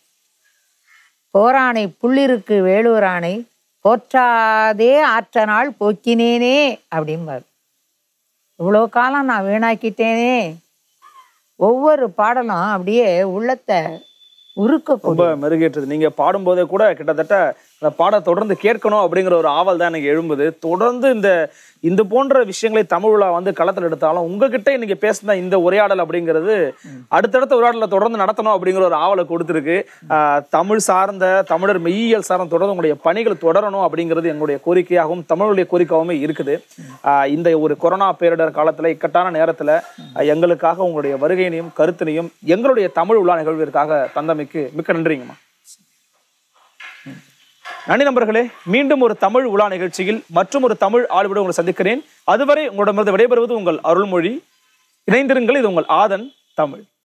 S2: போரானை புள்ளிருக்கு வேலூரானை போற்றாதே ஆற்ற நாள் போக்கினேனே அப்படிம்பார் இவ்வளோ காலம் நான் வீணாக்கிட்டேனே ஒவ்வொரு பாடலும் அப்படியே உள்ளத்தை உருக்கக்கூடிய
S3: ரொம்ப மெருகேற்றுது நீங்க பாடும்போதே கூட கிட்டத்தட்ட அந்த பாட தொடர்ந்து கேட்கணும் அப்படிங்கிற ஒரு ஆவல் தான் எனக்கு எழும்புது தொடர்ந்து இந்த இந்த போன்ற விஷயங்களை தமிழ் விழா வந்து களத்தில் எடுத்தாலும் உங்ககிட்ட இன்னைக்கு பேசின இந்த உரையாடல் அப்படிங்கிறது அடுத்தடுத்த உரையாடலை தொடர்ந்து நடத்தணும் அப்படிங்கிற ஒரு ஆவலை கொடுத்துருக்கு ஆஹ் தமிழ் சார்ந்த தமிழர் மெய்யியல் சார்ந்த தொடர்ந்து உங்களுடைய பணிகள் தொடரணும் அப்படிங்கிறது எங்களுடைய கோரிக்கையாகவும் தமிழுடைய கோரிக்கையாகவுமே இருக்குது ஆஹ் இந்த ஒரு கொரோனா பேரிடர் காலத்துல இக்கட்டான நேரத்துல ஆஹ் எங்களுக்காக உங்களுடைய வருகையினையும் கருத்தினையும் எங்களுடைய தமிழ் உலா நிகழ்விற்காக தந்தமைக்கு மிக்க நன்றிங்கம்மா நன்றி நண்பர்களே மீண்டும் ஒரு தமிழ் உலா நிகழ்ச்சியில் மற்றும் ஒரு தமிழ் ஆளுவிட உங்களை சந்திக்கிறேன் அதுவரை உங்களிடமிருந்து விடைபெறுவது உங்கள் அருள்மொழி இணைந்திருங்கள் இது உங்கள் ஆதன் தமிழ்